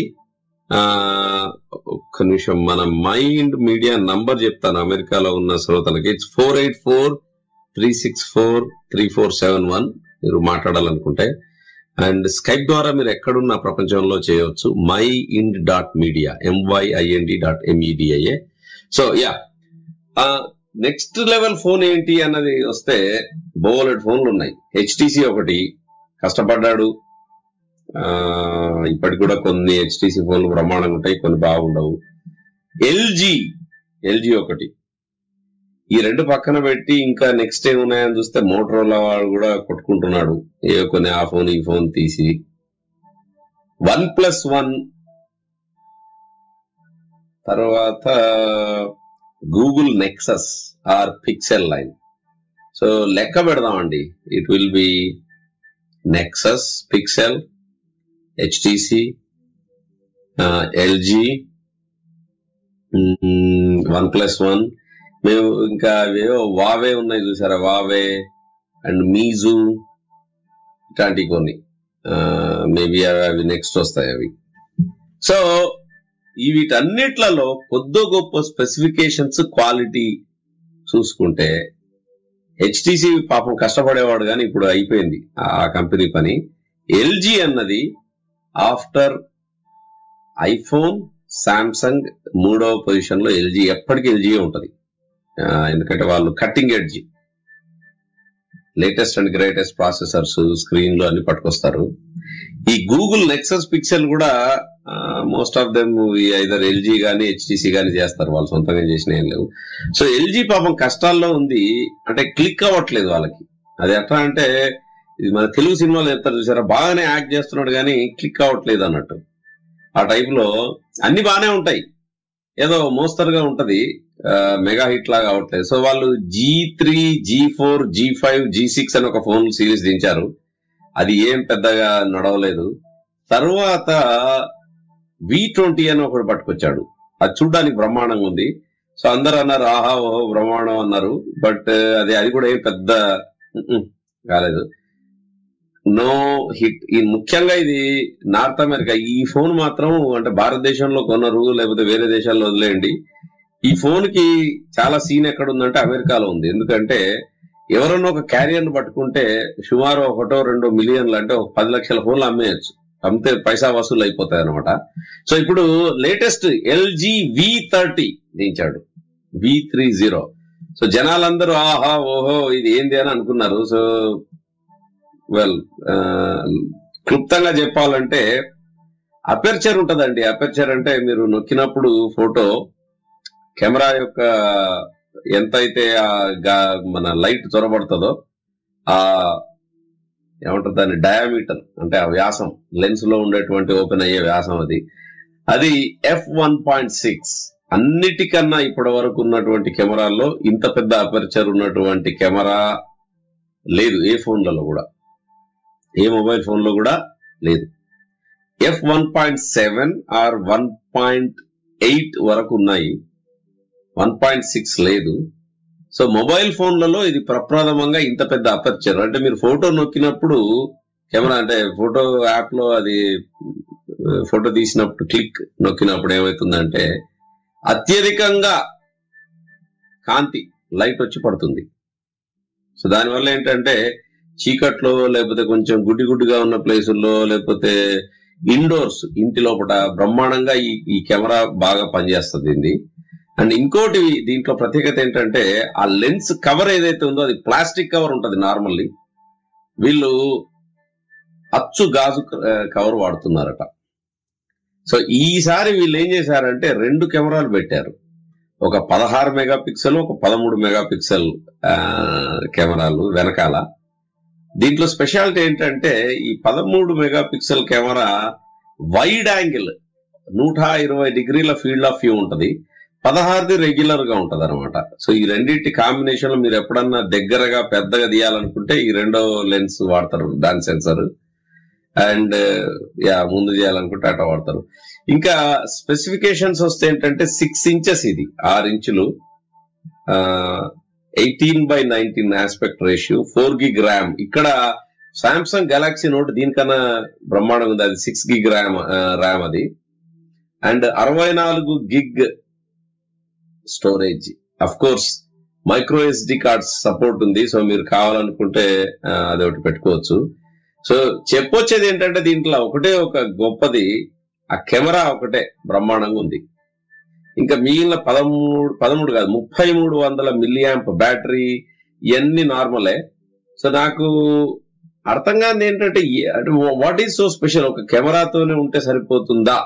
ఒక్క నిమిషం మన మైండ్ మీడియా నంబర్ చెప్తాను అమెరికాలో ఉన్న శ్రోతలకి it's four eight four three six four three four seven one మీరు మాట్లాడాలనుకుంటే అండ్ స్కైప్ ద్వారా మీరు ఎక్కడున్న ప్రపంచంలో చేయవచ్చు mind dot media MYIND dot MEDIA so yeah next level phone ఏంటి అన్నది వస్తే బోలెడ్ ఫోన్లు ఉన్నాయి హెచ్టిసి ఒకటి కష్టపడ్డాడు ఆ ఇప్పటికి కూడా కొన్ని హెచ్టిసి ఫోన్లు బ్రహ్మాండంగా ఉంటాయి కొన్ని బాగుండవు ఎల్జీ ఎల్జీ ఒకటి ఈ రెండు పక్కన పెట్టి ఇంకా నెక్స్ట్ ఏమున్నాయని చూస్తే మోటరోలా వాడు కూడా కొట్టుకుంటున్నాడు ఏ కొన్ని ఆ ఫోన్ ఈ ఫోన్ తీసి వన్ ప్లస్ వన్ తర్వాత Google Nexus or Pixel line so లెక్క పెడదామండి it will be Nexus Pixel HTC LG OnePlus one మేము ఇంకా అవేవో వావే ఉన్నాయి చూసారా వావే అండ్ మీజు ఇట్లాంటివి కొన్ని మేబీ అవి అవి నెక్స్ట్ వస్తాయి అవి సో ఈ వీటన్నిట్లలో కొద్ది గొప్ప స్పెసిఫికేషన్స్ క్వాలిటీ చూసుకుంటే హెచ్టిసి పాపం కష్టపడేవాడు కానీ ఇప్పుడు అయిపోయింది ఆ కంపెనీ పని ఎల్జీ అన్నది ఆఫ్టర్ ఐఫోన్ సామ్సంగ్ మూడవ పొజిషన్ లో ఎల్జీ ఎప్పటికీ ఎల్జీ ఉంటది ఆ, ఎందుకంటే వాళ్ళు cutting edge latest and greatest processors స్క్రీన్లు అన్ని పట్టుకొస్తారు ఈ గూగుల్ నెక్సస్ పిక్సెల్ కూడా most of them either LG గానీ హెచ్టిసి గానీ చేస్తారు వాళ్ళు సొంతంగా చేసిన ఏం లేవు సో ఎల్జీ పాపం కష్టాల్లో ఉంది అంటే క్లిక్ అవ్వట్లేదు వాళ్ళకి అది ఎట్లా అంటే ఇది మన తెలుగు సినిమాలు చెప్తారు చూసారా బాగానే యాక్ట్ చేస్తున్నాడు కానీ క్లిక్ అవ్వట్లేదు అన్నట్టు ఆ టైప్ లో అన్ని బాగానే ఉంటాయి ఏదో మోస్తరుగా ఉంటది మెగా హిట్ లాగా అవట్లేదు సో వాళ్ళు G three G four G five G six అని ఒక ఫోన్ సిరీస్ దించారు అది ఏం పెద్దగా నడవలేదు తర్వాత వి ట్వంటీ అని ఒకటి పట్టుకొచ్చాడు అది చూడడానికి బ్రహ్మాండంగా ఉంది సో అందరు అన్నారు ఆహా ఓహో బ్రహ్మాండం అన్నారు బట్ అది అది కూడా ఏం పెద్ద ఉమ్మ్, కాలేదు నో హిట్ ఈ ముఖ్యంగా ఇది నార్త్ అమెరికా ఈ ఫోన్ మాత్రం అంటే భారతదేశంలో కొనరు లేకపోతే వేరే దేశాల్లో వదిలేయండి ఈ ఫోన్ కి చాలా సీన్ ఎక్కడ ఉందంటే అమెరికాలో ఉంది ఎందుకంటే ఎవరన్నా ఒక క్యారియర్ పట్టుకుంటే సుమారు ఒకటో రెండో మిలియన్లు అంటే ఒక పది లక్షల ఫోన్లు అమ్మేయచ్చు అమ్మితే పైసా వసూలు అయిపోతాయి అనమాట సో ఇప్పుడు లేటెస్ట్ ఎల్జీ వి థర్టీ దించాడు వి త్రీ జీరో సో జనాలందరూ ఆహా ఓహో ఇది ఏంది అని అనుకున్నారు సో వెల్ క్లుప్తంగా చెప్పాలంటే అపెర్చర్ ఉంటదండి అపెర్చర్ అంటే మీరు నొక్కినప్పుడు ఫోటో కెమెరా యొక్క ఎంత అయితే ఆ గా- మన లైట్ చొరబడుతుందో ఆ ఏమంటారు దాన్ని డయామీటర్ అంటే ఆ వ్యాసం లెన్స్ లో ఉండేటువంటి ఓపెన్ అయ్యే వ్యాసం అది అది ఎఫ్ వన్ పాయింట్ సిక్స్ అన్నిటికన్నా ఇప్పటి వరకు ఉన్నటువంటి కెమెరాల్లో ఇంత పెద్ద అపర్చర్ ఉన్నటువంటి కెమెరా లేదు ఏ ఫోన్లలో కూడా ఏ మొబైల్ ఫోన్లో కూడా లేదు F one point seven or one point eight వరకు ఉన్నాయి వన్ పాయింట్ సిక్స్ లేదు సో మొబైల్ ఫోన్లలో ఇది ప్రప్రథమంగా ఇంత పెద్ద అపర్చర్ అంటే మీరు ఫోటో నొక్కినప్పుడు కెమెరా అంటే ఫోటో యాప్ లో అది ఫోటో తీసినప్పుడు క్లిక్ నొక్కినప్పుడు ఏమవుతుందంటే అత్యధికంగా కాంతి లైట్ వచ్చి పడుతుంది సో దానివల్ల ఏంటంటే చీకట్లో లేకపోతే కొంచెం గుడ్డి గుడ్డిగా ఉన్న ప్లేసుల్లో లేకపోతే ఇండోర్స్ ఇంటి లోపల బ్రహ్మాండంగా ఈ ఈ కెమెరా బాగా పనిచేస్తుంది ఇది అండ్ ఇంకోటి దీంట్లో ప్రత్యేకత ఏంటంటే ఆ లెన్స్ కవర్ ఏదైతే ఉందో అది ప్లాస్టిక్ కవర్ ఉంటది నార్మల్లీ వీళ్ళు అచ్చు గాజు కవర్ వాడుతున్నారట సో ఈసారి వీళ్ళు ఏం చేశారంటే రెండు కెమెరాలు పెట్టారు ఒక పదహారు మెగా పిక్సెల్ ఒక పదమూడు మెగా పిక్సెల్ కెమెరాలు వెనకాల దీంట్లో స్పెషాలిటీ ఏంటంటే ఈ పదమూడు megapixel camera wide angle నూట ఇరవై డిగ్రీల ఫీల్డ్ ఆఫ్ వ్యూ ఉంటది పదహారుది రెగ్యులర్ గా ఉంటది అనమాట సో ఈ రెండింటి కాంబినేషన్ లో మీరు ఎప్పుడన్నా దగ్గరగా పెద్దగా తీయాలనుకుంటే ఈ రెండో లెన్స్ వాడతారు దాని సెన్సర్ అండ్ యా ముందు చేయాలనుకుంటే అట్లా వాడతారు ఇంకా స్పెసిఫికేషన్స్ వస్తే ఏంటంటే సిక్స్ ఇంచెస్ ఇది ఆరు ఇంచులు eighteen by nineteen aspect ratio four gig RAM ఇక్కడ సామ్సంగ్ గెలాక్సీ నోట్ దీనికన్నా బ్రహ్మాండంగా ఉంది అది సిక్స్ గిగ్ ర్యామ్ ర్యామ్ అది అండ్ అరవై నాలుగు gig storage of course micro SD cards support ఉంది సో మీరు కావాలనుకుంటే అది ఒకటి పెట్టుకోవచ్చు సో చెప్పొచ్చేది ఏంటంటే దీంట్లో ఒకటే ఒక గొప్పది ఆ కెమెరా ఒకటే బ్రహ్మాండంగా ఉంది ఇంకా మిగిలిన పదమూడు పదమూడు కాదు ముప్పై మూడు వందల మిలియాంప్ బ్యాటరీ ఇవన్నీ నార్మలే సో నాకు అర్థం కాదు ఏంటంటే వాట్ ఈస్ సో స్పెషల్ ఒక కెమెరాతోనే ఉంటే సరిపోతుందా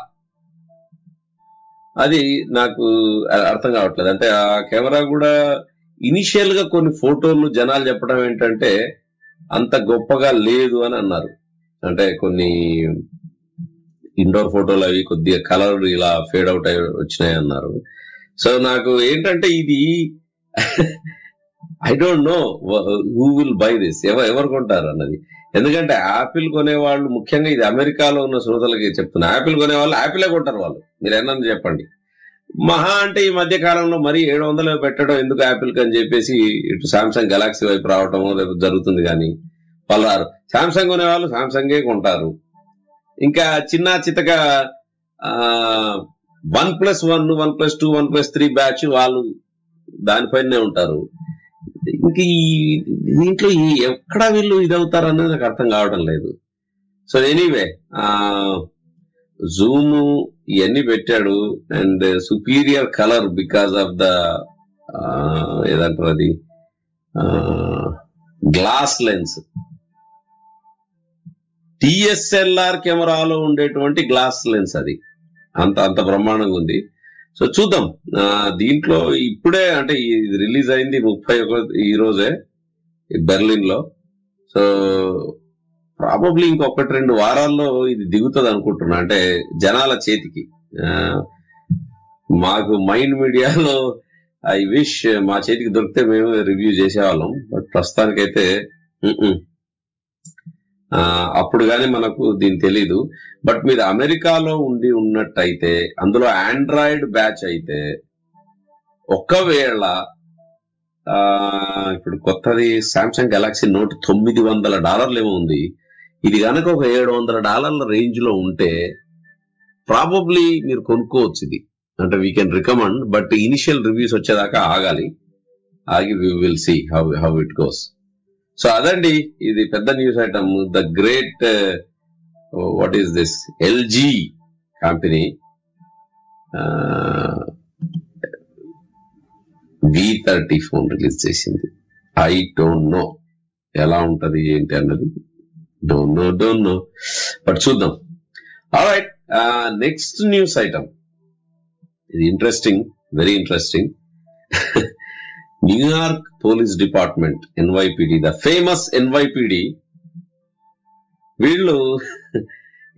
అది నాకు అర్థం కావట్లేదు అంటే ఆ కెమెరా కూడా ఇనిషియల్ గా కొన్ని ఫోటోలు జనాలు చెప్పడం ఏంటంటే అంత గొప్పగా లేదు అని అన్నారు అంటే కొన్ని ఇండోర్ ఫోటోలు అవి కొద్దిగా కలర్ ఇలా ఫేడ్ అవుట్ అయి వచ్చినాయి అన్నారు సో నాకు ఏంటంటే ఇది I don't know who will buy this ఎవరు ఎవరు కొంటారు అన్నది ఎందుకంటే యాపిల్ కొనేవాళ్ళు ముఖ్యంగా ఇది అమెరికాలో ఉన్న శ్రోతలకి చెప్తున్నా యాపిల్ కొనేవాళ్ళు యాపిలే కొంటారు వాళ్ళు మీరు ఎన్నని చెప్పండి మహా అంటే ఈ మధ్య కాలంలో మరీ ఏడు వందలు పెట్టడం ఎందుకు యాపిల్ అని చెప్పేసి ఇటు సామ్సంగ్ గెలాక్సీ వైపు రావటం లేకపోతే జరుగుతుంది కానీ వాళ్ళు రారు సామ్సంగ్ కొనేవాళ్ళు సామ్సంగే కొంటారు ఇంకా చిన్న చితక OnePlus one OnePlus two OnePlus three batch వాళ్ళు దానిపైనే ఉంటారు ఇంక ఈ దీంట్లో ఈ ఎక్కడ వీళ్ళు ఇదవుతారు అనేది నాకు అర్థం కావడం లేదు సో ఎనీవే జూమ్ ఇవన్నీ పెట్టాడు and superior colour because of the ఏదంటారు అది గ్లాస్ లెన్స్ టిఎస్ఎల్ఆర్ కెమెరాలో ఉండేటువంటి గ్లాస్ లెన్స్ అది అంత అంత బ్రహ్మాండంగా ఉంది సో చూద్దాం దీంట్లో ఇప్పుడే అంటే ఇది రిలీజ్ అయింది ముప్పై ఒక ఈ రోజే బెర్లిన్ లో సో ప్రాబబ్లీ ఇంకొకటి రెండు వారాల్లో ఇది దిగుతుంది అనుకుంటున్నా అంటే జనాల చేతికి మాకు మైండ్ మీడియాలో ఐ విష్ మా చేతికి దొరికితే మేము రివ్యూ చేసేవాళ్ళం బట్ ప్రస్తుతానికైతే అప్పుడు కానీ మనకు దీని తెలీదు బట్ మీరు అమెరికాలో ఉండి ఉన్నట్టయితే అందులో ఆండ్రాయిడ్ బ్యాచ్ అయితే ఒకవేళ ఇప్పుడు కొత్తది సామ్సంగ్ గెలాక్సీ నోట్ తొమ్మిది వందల డాలర్లు ఏమో ఉంది ఇది కనుక ఒక ఏడు వందల డాలర్ల రేంజ్ లో ఉంటే ప్రాబబ్లీ మీరు కొనుక్కోవచ్చు ఇది అంటే we can recommend but initial reviews వచ్చేదాకా ఆగాలి ఆగి we will see how how it goes so అదండి ఇది పెద్ద news item the great what is this LG company V thirty phone release చేసింది ఐ డోంట్ నో ఎలా ఉంటది ఏంటి అన్నది don't know don't know but చూద్దాం రైట్ నెక్స్ట్ న్యూస్ ఐటమ్ ఇది interesting very interesting New York police department NYPD the famous NYPD వీళ్ళు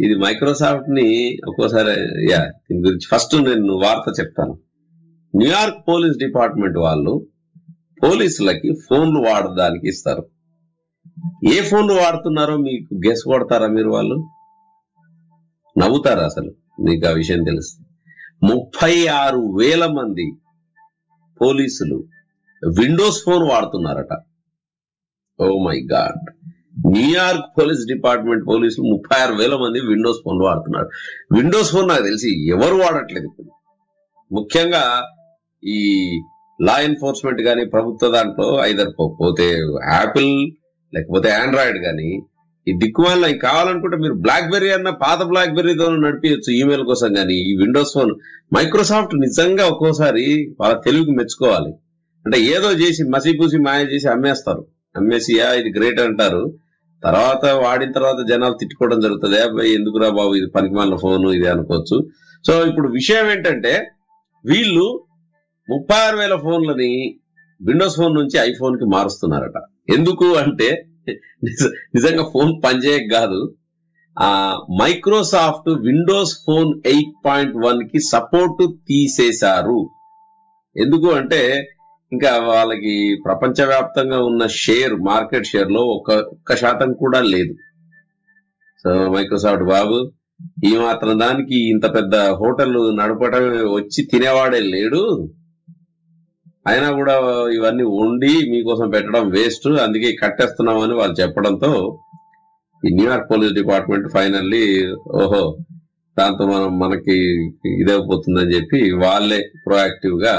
ఇది మైక్రోసాఫ్ట్ ని ఒక్కోసారి యా దీని గురించి ఫస్ట్ నేను వార్త చెప్తాను న్యూయార్క్ పోలీస్ డిపార్ట్మెంట్ వాళ్ళు పోలీసులకి ఫోన్లు వాడడానికి ఇస్తారు ఏ ఫోన్లు వాడుతున్నారో మీకు గెస్ కొడతారా మీరు వాళ్ళు నవ్వుతారా అసలు మీకు ఆ విషయం తెలుసు ముప్పై ఆరు వేల మంది పోలీసులు విండోస్ ఫోన్ వాడుతున్నారట oh my god New York police department పోలీసులు ముప్పై ఆరు వేల మంది విండోస్ ఫోన్ వాడుతున్నారు విండోస్ ఫోన్ నాకు తెలిసి ఎవరు వాడట్లేదు ఇప్పుడు ముఖ్యంగా ఈ లా ఎన్ఫోర్స్మెంట్ కానీ ప్రభుత్వ దాంట్లో ఐదర్ పోతే యాపిల్ లేకపోతే ఆండ్రాయిడ్ కానీ ఈ దిక్కుమాల కావాలనుకుంటే మీరు బ్లాక్ బెర్రీ అన్న పాత బ్లాక్ బెర్రీతో నడిపించచ్చు ఈమెయిల్ కోసం కానీ ఈ విండోస్ ఫోన్ మైక్రోసాఫ్ట్ నిజంగా ఒక్కోసారి వాళ్ళ తెలుగుకి మెచ్చుకోవాలి అంటే ఏదో చేసి మసిపూసి మాయ చేసి అమ్మేస్తారు అమ్మేసియా ఇది గ్రేట్ అంటారు తర్వాత వాడిన తర్వాత జనాలు తిట్టుకోవడం జరుగుతుంది అబ్బాయి ఎందుకురా బాబు ఇది పనికిమాలిన ఫోన్ ఇది అనుకోవచ్చు సో ఇప్పుడు విషయం ఏంటంటే వీళ్ళు ముప్పై ఆరు వేల ఫోన్లని విండోస్ ఫోన్ నుంచి ఐఫోన్ కి మారుస్తున్నారట ఎందుకు అంటే నిజ- నిజంగా ఫోన్ పనిచేయక కాదు ఆ Microsoft Windows phone eight point one కి సపోర్ట్ తీసేశారు ఎందుకు అంటే ఇంకా వాళ్ళకి ప్రపంచవ్యాప్తంగా ఉన్న షేర్ మార్కెట్ షేర్ లో ఒక ఒక్క శాతం కూడా లేదు సో మైక్రోసాఫ్ట్ బాబు ఈ మాత్రం దానికి ఇంత పెద్ద హోటల్ నడపడం వచ్చి తినేవాడే లేడు అయినా కూడా ఇవన్నీ వండి మీకోసం పెట్టడం వేస్ట్ అందుకే కట్టేస్తున్నామని వాళ్ళు చెప్పడంతో ఈ న్యూయార్క్ పోలీస్ డిపార్ట్మెంట్ ఫైనల్లీ ఓహో దాంతో మనం మనకి ఇదైపోతుందని చెప్పి వాళ్ళే ప్రొయాక్టివ్ గా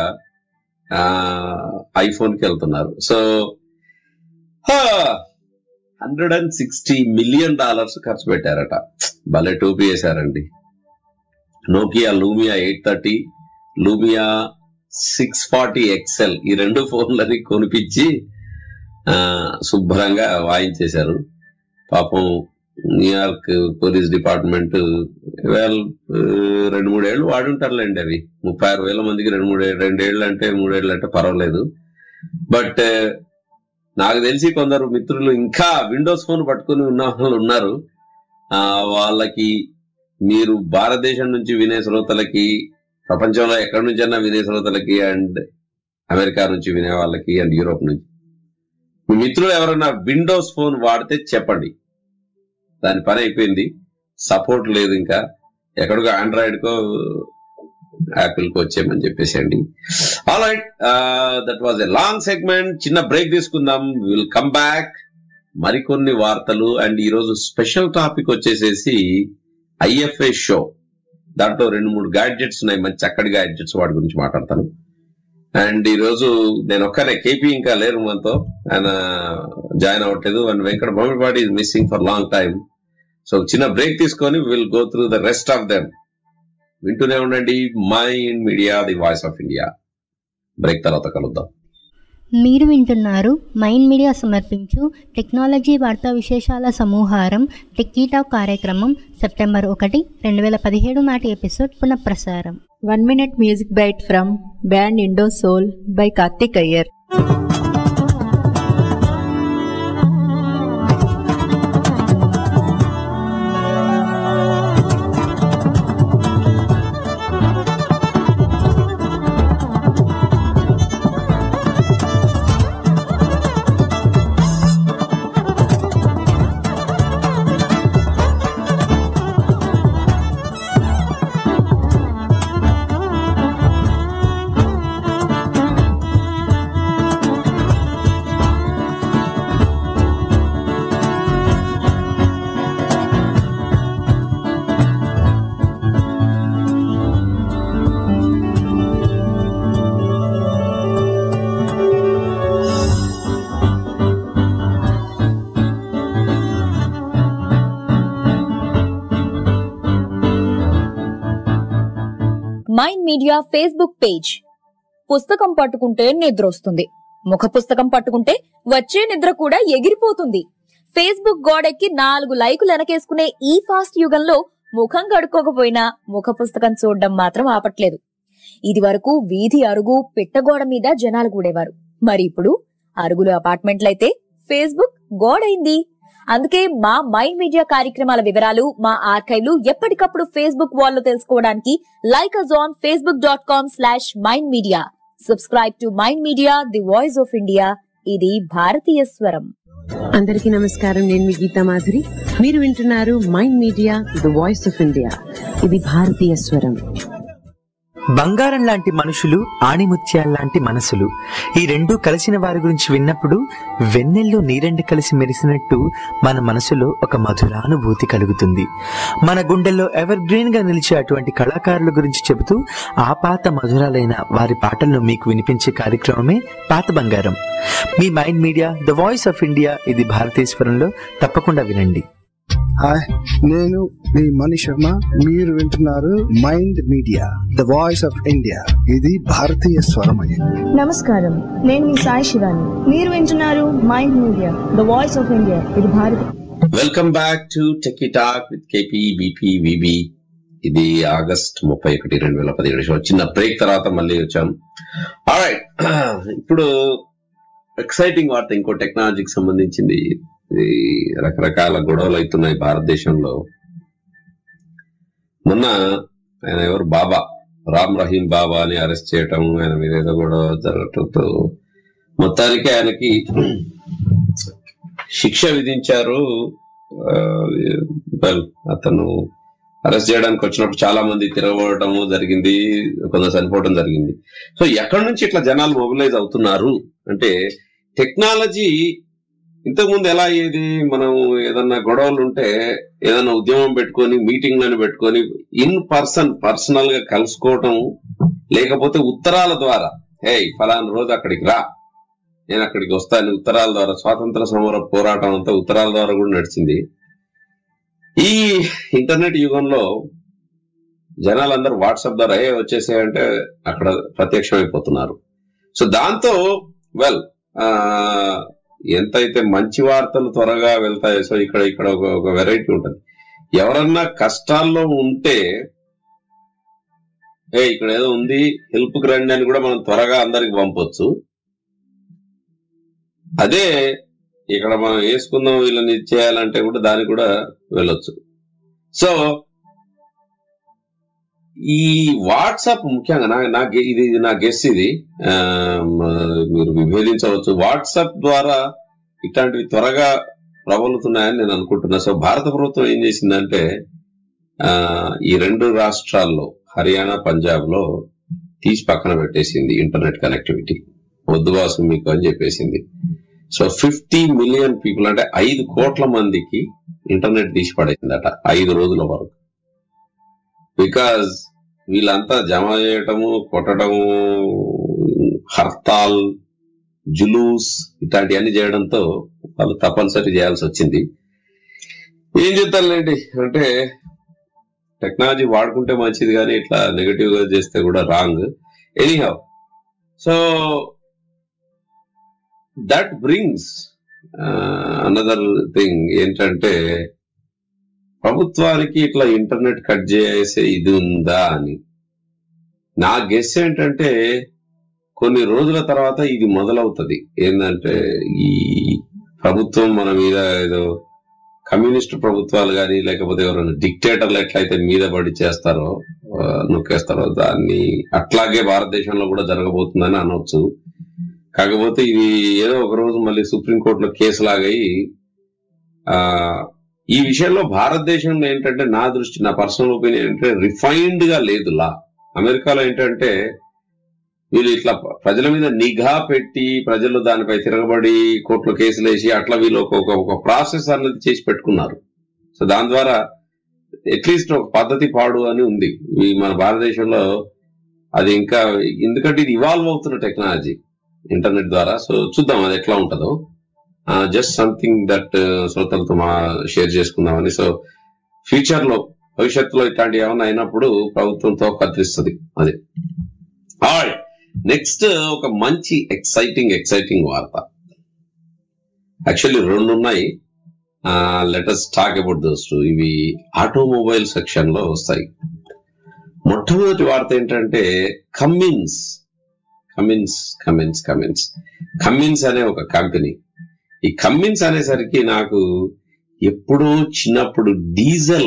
ఐఫోన్ కి వెళ్తున్నారు so hundred and sixty million dollars ఖర్చు పెట్టారట భలే టోపీ వేశారండి Nokia Lumia eight thirty Lumia six forty XL ఈ రెండు ఫోన్లని కొనిపించి ఆ, శుభ్రంగా వాయించేశారు పాపం న్యూయార్క్ పోలీస్ డిపార్ట్మెంట్ వేల రెండు మూడేళ్లు వాడి ఉంటారులేండి అవి ముప్పై ఆరు వేల మందికి రెండు మూడు రెండేళ్లు అంటే మూడేళ్లు అంటే పర్వాలేదు బట్ నాకు తెలిసి కొందరు మిత్రులు ఇంకా విండోస్ ఫోన్ పట్టుకుని ఉన్న వాళ్ళు ఉన్నారు ఆ వాళ్ళకి మీరు భారతదేశం నుంచి వినే శ్రోతలకి ప్రపంచంలో ఎక్కడి నుంచైనా వినే శ్రోతలకి అండ్ అమెరికా నుంచి వినే వాళ్ళకి అండ్ యూరోప్ నుంచి మీ మిత్రులు ఎవరైనా విండోస్ ఫోన్ వాడితే చెప్పండి దాని పని అయిపోయింది సపోర్ట్ లేదు ఇంకా ఎక్కడికో ఆండ్రాయిడ్ కో యాపిల్ కి వచ్చేయమని చెప్పేసేయండి all right that was a long segment చిన్న బ్రేక్ తీసుకుందాం విల్ కమ్ బ్యాక్ మరికొన్ని వార్తలు అండ్ ఈ రోజు స్పెషల్ టాపిక్ వచ్చేసేసి ఐఎఫ్ఏ షో దాంట్లో రెండు మూడు గ్యాడ్జెట్స్ ఉన్నాయి మంచి చక్కటి గ్యాడ్జెట్స్ వాటి గురించి మాట్లాడతాను అండ్ ఈ రోజు నేను ఒక్కనే కేపీ ఇంకా లేరు మనతో ఆయన జాయిన్ అవ్వట్లేదు and Venkata Bommapati is missing for long time so చిన్న బ్రేక్ తీసుకొని will go through the rest of them వింటూనే ఉండండి Mind Media the voice of India break తర్వాత కలుద్దాం మీరు వింటున్నారు మైండ్ మీడియా సమర్పించు టెక్నాలజీ వార్తా విశేషాల సమూహారం టెక్కీటాక్ కార్యక్రమం సెప్టెంబర్ ఒకటి రెండు వేల పదిహేడు నాటి ఎపిసోడ్ పునఃప్రసారం One minute music bite from band Indo Soul by Karthik Iyer. Mind Media Facebook page పుస్తకం పట్టుకుంటే నిద్ర వస్తుంది ముఖ పుస్తకం పట్టుకుంటే వచ్చే నిద్ర కూడా ఎగిరిపోతుంది ఫేస్బుక్ గోడెక్కి నాలుగు లైకులు వెనకేసుకునే ఈ ఫాస్ట్ యుగంలో ముఖం కడుక్కోకపోయినా ముఖ పుస్తకం చూడడం మాత్రం ఆపట్లేదు ఇది వరకు వీధి అరుగు పిట్టగోడ మీద జనాలు కూడేవారు మరి ఇప్పుడు అరుగులు అపార్ట్మెంట్లయితే ఫేస్బుక్ గోడైంది అందుకే మా మైండ్ మీడియా కార్యక్రమాల వివరాలు మా ఆర్కైవ్లు ఎప్పటికప్పుడు ఫేస్బుక్ వాల్ లో తెలుసుకోవడానికి like us on Facebook dot com slash Mind Media subscribe to Mind Media the voice of India ఇది భారతీయ స్వరం అందరికీ నమస్కారం నేను మీ గీతా మాధురి మీరు వింటున్నారు Mind Media the voice of India ఇది భారతీయ స్వరం బంగారం లాంటి మనుషులు ఆణిముత్యాల్లాంటి మనసులు ఈ రెండు కలిసిన వారి గురించి విన్నప్పుడు వెన్నెల్లో నీరెండు కలిసి మెరిసినట్టు మన మనసులో ఒక మధురానుభూతి కలుగుతుంది మన గుండెల్లో ఎవర్ గ్రీన్ గా నిలిచే అటువంటి కళాకారుల గురించి చెబుతూ ఆ పాత మధురాలైన వారి పాటలను మీకు వినిపించే కార్యక్రమమే పాత బంగారం మీ Mind Media the voice of India ఇది భారతీశ్వరంలో తప్పకుండా వినండి హాయ్ నేను మీ మణి శర్మ మీరు వింటున్నారు Mind Media the voice of India ఇది భారతీయ స్వరమయ నమస్కారం నేను మీ సాయి శివాని మీరు వింటున్నారు Mind Media the voice of India ఇది భారత welcome back to techie talk with KP BP VB ఇది ఆగస్ట్ ముప్పై ఒకటి రెండు వేల పదిహేడు చిన్న బ్రేక్ తర్వాత మళ్ళీ వచ్చాం ఆల్రైట్ ఇప్పుడు ఎక్సైటింగ్ వార్త ఇంకో టెక్నాలజీకి సంబంధించింది ఇది రకరకాల గొడవలు అవుతున్నాయి భారతదేశంలో మొన్న ఆయన ఎవరు బాబా రామ్ రహీం బాబా అని అరెస్ట్ చేయటం ఆయన మీద ఏదో గొడవ జరగటంతో మొత్తానికి ఆయనకి శిక్ష విధించారు ఆ, well, అతను అరెస్ట్ చేయడానికి వచ్చినప్పుడు చాలా మంది తిరగబడటము జరిగింది కొందరు చనిపోవడం జరిగింది సో ఎక్కడి నుంచి ఇట్లా జనాలు మొబిలైజ్ అవుతున్నారు అంటే టెక్నాలజీ ఇంతకుముందు ఎలా అయ్యేది మనం ఏదన్నా గొడవలు ఉంటే ఏదన్నా ఉద్యమం పెట్టుకొని మీటింగ్లను పెట్టుకొని ఇన్ పర్సన్ పర్సనల్ గా కలుసుకోవటం లేకపోతే ఉత్తరాల ద్వారా హే ఫలానా రోజు అక్కడికి రా నేను అక్కడికి వస్తాను ఉత్తరాల ద్వారా స్వాతంత్ర సమర పోరాటం అంతా ఉత్తరాల ద్వారా కూడా నడిచింది ఈ ఇంటర్నెట్ యుగంలో జనాలందరూ వాట్సాప్ ద్వారా ఏ వచ్చేసాయంటే అక్కడ ప్రత్యక్షమైపోతున్నారు సో దాంతో వెల్ ఎంతైతే మంచి వార్తలు త్వరగా వెళ్తాయో సో ఇక్కడ ఇక్కడ ఒక ఒక వెరైటీ ఉంటుంది ఎవరన్నా కష్టాల్లో ఉంటే ఏ ఇక్కడ ఏదో ఉంది హెల్ప్ కి రండి అని కూడా మనం త్వరగా అందరికి పంపొచ్చు అదే ఇక్కడ మనం వేసుకుందాం వీళ్ళని ఇది చేయాలంటే కూడా దానికి కూడా వెళ్ళొచ్చు సో ఈ వాట్సాప్ ముఖ్యంగా నా నా గే- ఇది ఇది నా గెస్ ఇది ఆ, మ- మీరు విభేదించవచ్చు వాట్సాప్ ద్వారా ఇట్లాంటివి త్వరగా ప్రబలుతున్నాయని నేను అనుకుంటున్నా సో భారత ప్రభుత్వం ఏం చేసిందంటే ఆ, ఈ రెండు రాష్ట్రాల్లో హర్యానా పంజాబ్ లో తీసి పక్కన పెట్టేసింది ఇంటర్నెట్ కనెక్టివిటీ వద్దు వాసు మీకు అని చెప్పేసింది సో ఫిఫ్టీ మిలియన్ పీపుల్ అంటే ఐదు కోట్ల మందికి ఇంటర్నెట్ తీసి పడేసిందట ఐదు రోజుల వరకు బికాజ్ వీళ్ళంతా జమ చేయటము కొట్టడము హర్తాల్ జులూస్ ఇట్లాంటివన్నీ చేయడంతో వాళ్ళు తప్పనిసరి చేయాల్సి వచ్చింది ఏం చేద్దాంలేండి అంటే టెక్నాలజీ వాడుకుంటే మంచిది కానీ ఇట్లా నెగటివ్ గా చేస్తే కూడా wrong anyhow so that brings another thing ఏంటంటే ప్రభుత్వానికి ఇట్లా ఇంటర్నెట్ కట్ చేసే ఇది ఉందా అని నా గెస్ ఏంటంటే కొన్ని రోజుల తర్వాత ఇది మొదలవుతుంది ఏంటంటే ఈ ప్రభుత్వం మన మీద ఏదో కమ్యూనిస్ట్ ప్రభుత్వాలు కానీ లేకపోతే ఎవరైనా డిక్టేటర్లు ఎట్లయితే మీద పడి చేస్తారో ఆ, నొక్కేస్తారో దాన్ని అట్లాగే భారతదేశంలో కూడా జరగబోతుందని అనొచ్చు కాకపోతే ఇది ఏదో ఒక రోజు మళ్ళీ సుప్రీంకోర్టులో కేసు లాగయి ఆ ఈ విషయంలో భారతదేశంలో ఏంటంటే నా దృష్టి నా పర్సనల్ ఒపీనియన్ ఏంటంటే రిఫైన్డ్ గా లేదు లా అమెరికాలో ఏంటంటే వీళ్ళు ఇట్లా ప్రజల మీద నిఘా పెట్టి ప్రజలు దానిపై తిరగబడి కోర్టులో కేసులు వేసి అట్లా వీళ్ళు ఒక ఒక- ఒక ప్రాసెస్ అనేది చేసి పెట్టుకున్నారు సో దాని ద్వారా అట్లీస్ట్ ఒక పద్ధతి పాడు అని ఉంది ఈ మన భారతదేశంలో అది ఇంకా ఎందుకంటే ఇది ఇవాల్వ్ అవుతున్న టెక్నాలజీ ఇంటర్నెట్ ద్వారా సో చూద్దాం అది ఎట్లా ఉంటుందో జస్ట్ సంథింగ్ దట్ శ్రోతలతో మా షేర్ చేసుకుందామని సో ఫ్యూచర్ లో భవిష్యత్తులో ఇట్లాంటి ఏమైనా అయినప్పుడు ప్రభుత్వంతో కత్తిరిస్తుంది అది నెక్స్ట్ ఒక మంచి ఎక్సైటింగ్ ఎక్సైటింగ్ వార్త యాక్చువల్లీ రెండు ఉన్నాయి let us talk about those two ఇవి ఆటోమొబైల్ సెక్షన్ లో వస్తాయి మొట్టమొదటి వార్త ఏంటంటే Cummins Cummins Cummins Cummins Cummins అనే ఒక కంపెనీ ఈ కమ్మిన్స్ అనేసరికి నాకు ఎప్పుడూ చిన్నప్పుడు డీజిల్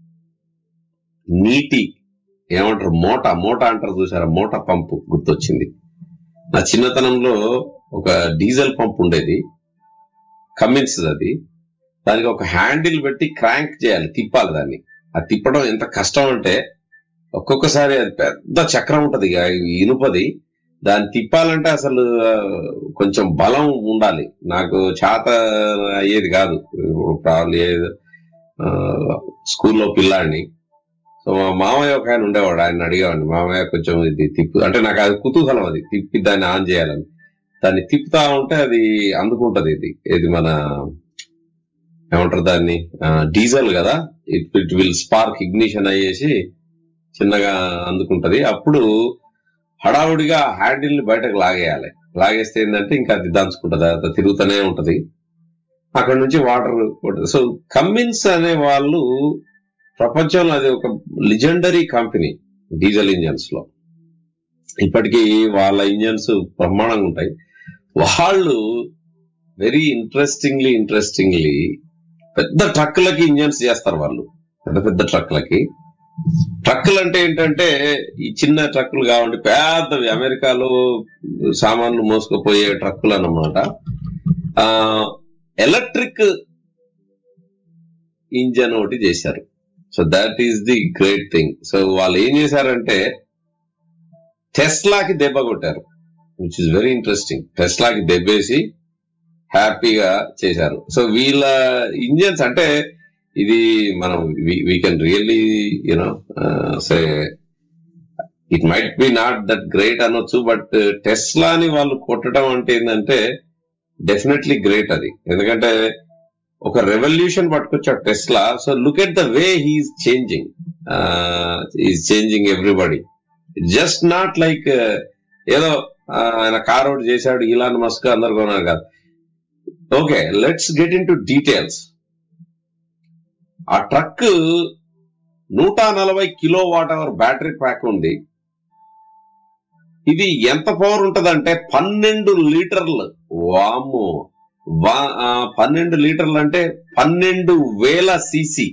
నీటి ఏమంటారు మోటా మోటా అంటారు చూసారా మోటా పంపు గుర్తొచ్చింది నా చిన్నతనంలో ఒక డీజిల్ పంప్ ఉండేది కమిన్స్ అది దానికి ఒక హ్యాండిల్ పెట్టి క్రాంక్ చేయాలి తిప్పాలి దాన్ని అది తిప్పడం ఎంత కష్టం అంటే ఒక్కొక్కసారి అది పెద్ద చక్రం ఉంటది ఇక ఇనుపది దాన్ని తిప్పాలంటే అసలు ఆ, కొంచెం బలం ఉండాలి నాకు చేత అయ్యేది కాదు ఇప్పుడు ప్రాబ్లం స్కూల్లో పిల్లాడిని సో మా మామయ్య ఒక ఆయన ఉండేవాడు ఆయన అడిగేవాడిని మామయ్య కొంచెం ఇది తిప్పు అంటే నాకు అది కుతూహలం అది తిప్పి దాన్ని ఆన్ చేయాలని దాన్ని తిప్పుతా ఉంటే అది అందుకుంటది ఇది ఇది మన ఏమంటారు దాన్ని డీజిల్ కదా it it will spark ignition అయ్యేసి చిన్నగా అందుకుంటది అప్పుడు హడావుడిగా హ్యాండిల్ ని బయటకు లాగేయాలి లాగేస్తే ఏంటంటే ఇంకా అది దంచుకుంటది అది తిరుగుతూనే ఉంటది అక్కడ నుంచి వాటర్ సో కమ్మిన్స్ అనే వాళ్ళు ప్రపంచంలో అది ఒక లిజెండరీ కంపెనీ డీజిల్ ఇంజన్స్ లో ఇప్పటికీ వాళ్ళ ఇంజన్స్ బ్రహ్మాండంగా ఉంటాయి వాళ్ళు వెరీ ఇంట్రెస్టింగ్లీ ఇంట్రెస్టింగ్లీ పెద్ద ట్రక్కులకి ఇంజన్స్ చేస్తారు వాళ్ళు పెద్ద పెద్ద ట్రక్కులకి ట్రక్కులు అంటే ఏంటంటే ఈ చిన్న ట్రక్కులు కావండి పెద్దవి అమెరికాలో సామాన్లు మోసుకుపోయే ట్రక్కులు అన్నమాట ఆ ఎలక్ట్రిక్ ఇంజన్ ఒకటి చేశారు so that is the great thing so వాళ్ళు ఏం చేశారంటే టెస్లాకి దెబ్బ కొట్టారు విచ్ ఇస్ వెరీ ఇంట్రెస్టింగ్ టెస్లాకి దెబ్బేసి హ్యాపీగా చేశారు సో వీళ్ళ ఇంజన్స్ అంటే ఇది మనం we can really you know say it might be not that great అనొచ్చు బట్ టెస్లాని వాళ్ళు కొట్టడం అంటే ఏంటంటే డెఫినెట్లీ గ్రేట్ అది ఎందుకంటే ఒక రెవల్యూషన్ పట్టుకొచ్చాడు Tesla so look at the way he is changing is changing everybody just not like ఏదో ఆ, ఆయన కార్ ఒకటి చేశాడు ఇలాన్ మస్క్ అందరు కొన్నారు కాదు okay let's get into details ఆ ట్రక్ నూట నలభై kilowatt hour battery pack ఉంది ఇది ఎంత పవర్ ఉంటదంటే పన్నెండు లీటర్లు వాము వా ఆ, పన్నెండు లీటర్లు అంటే పన్నెండు వేల సీసీ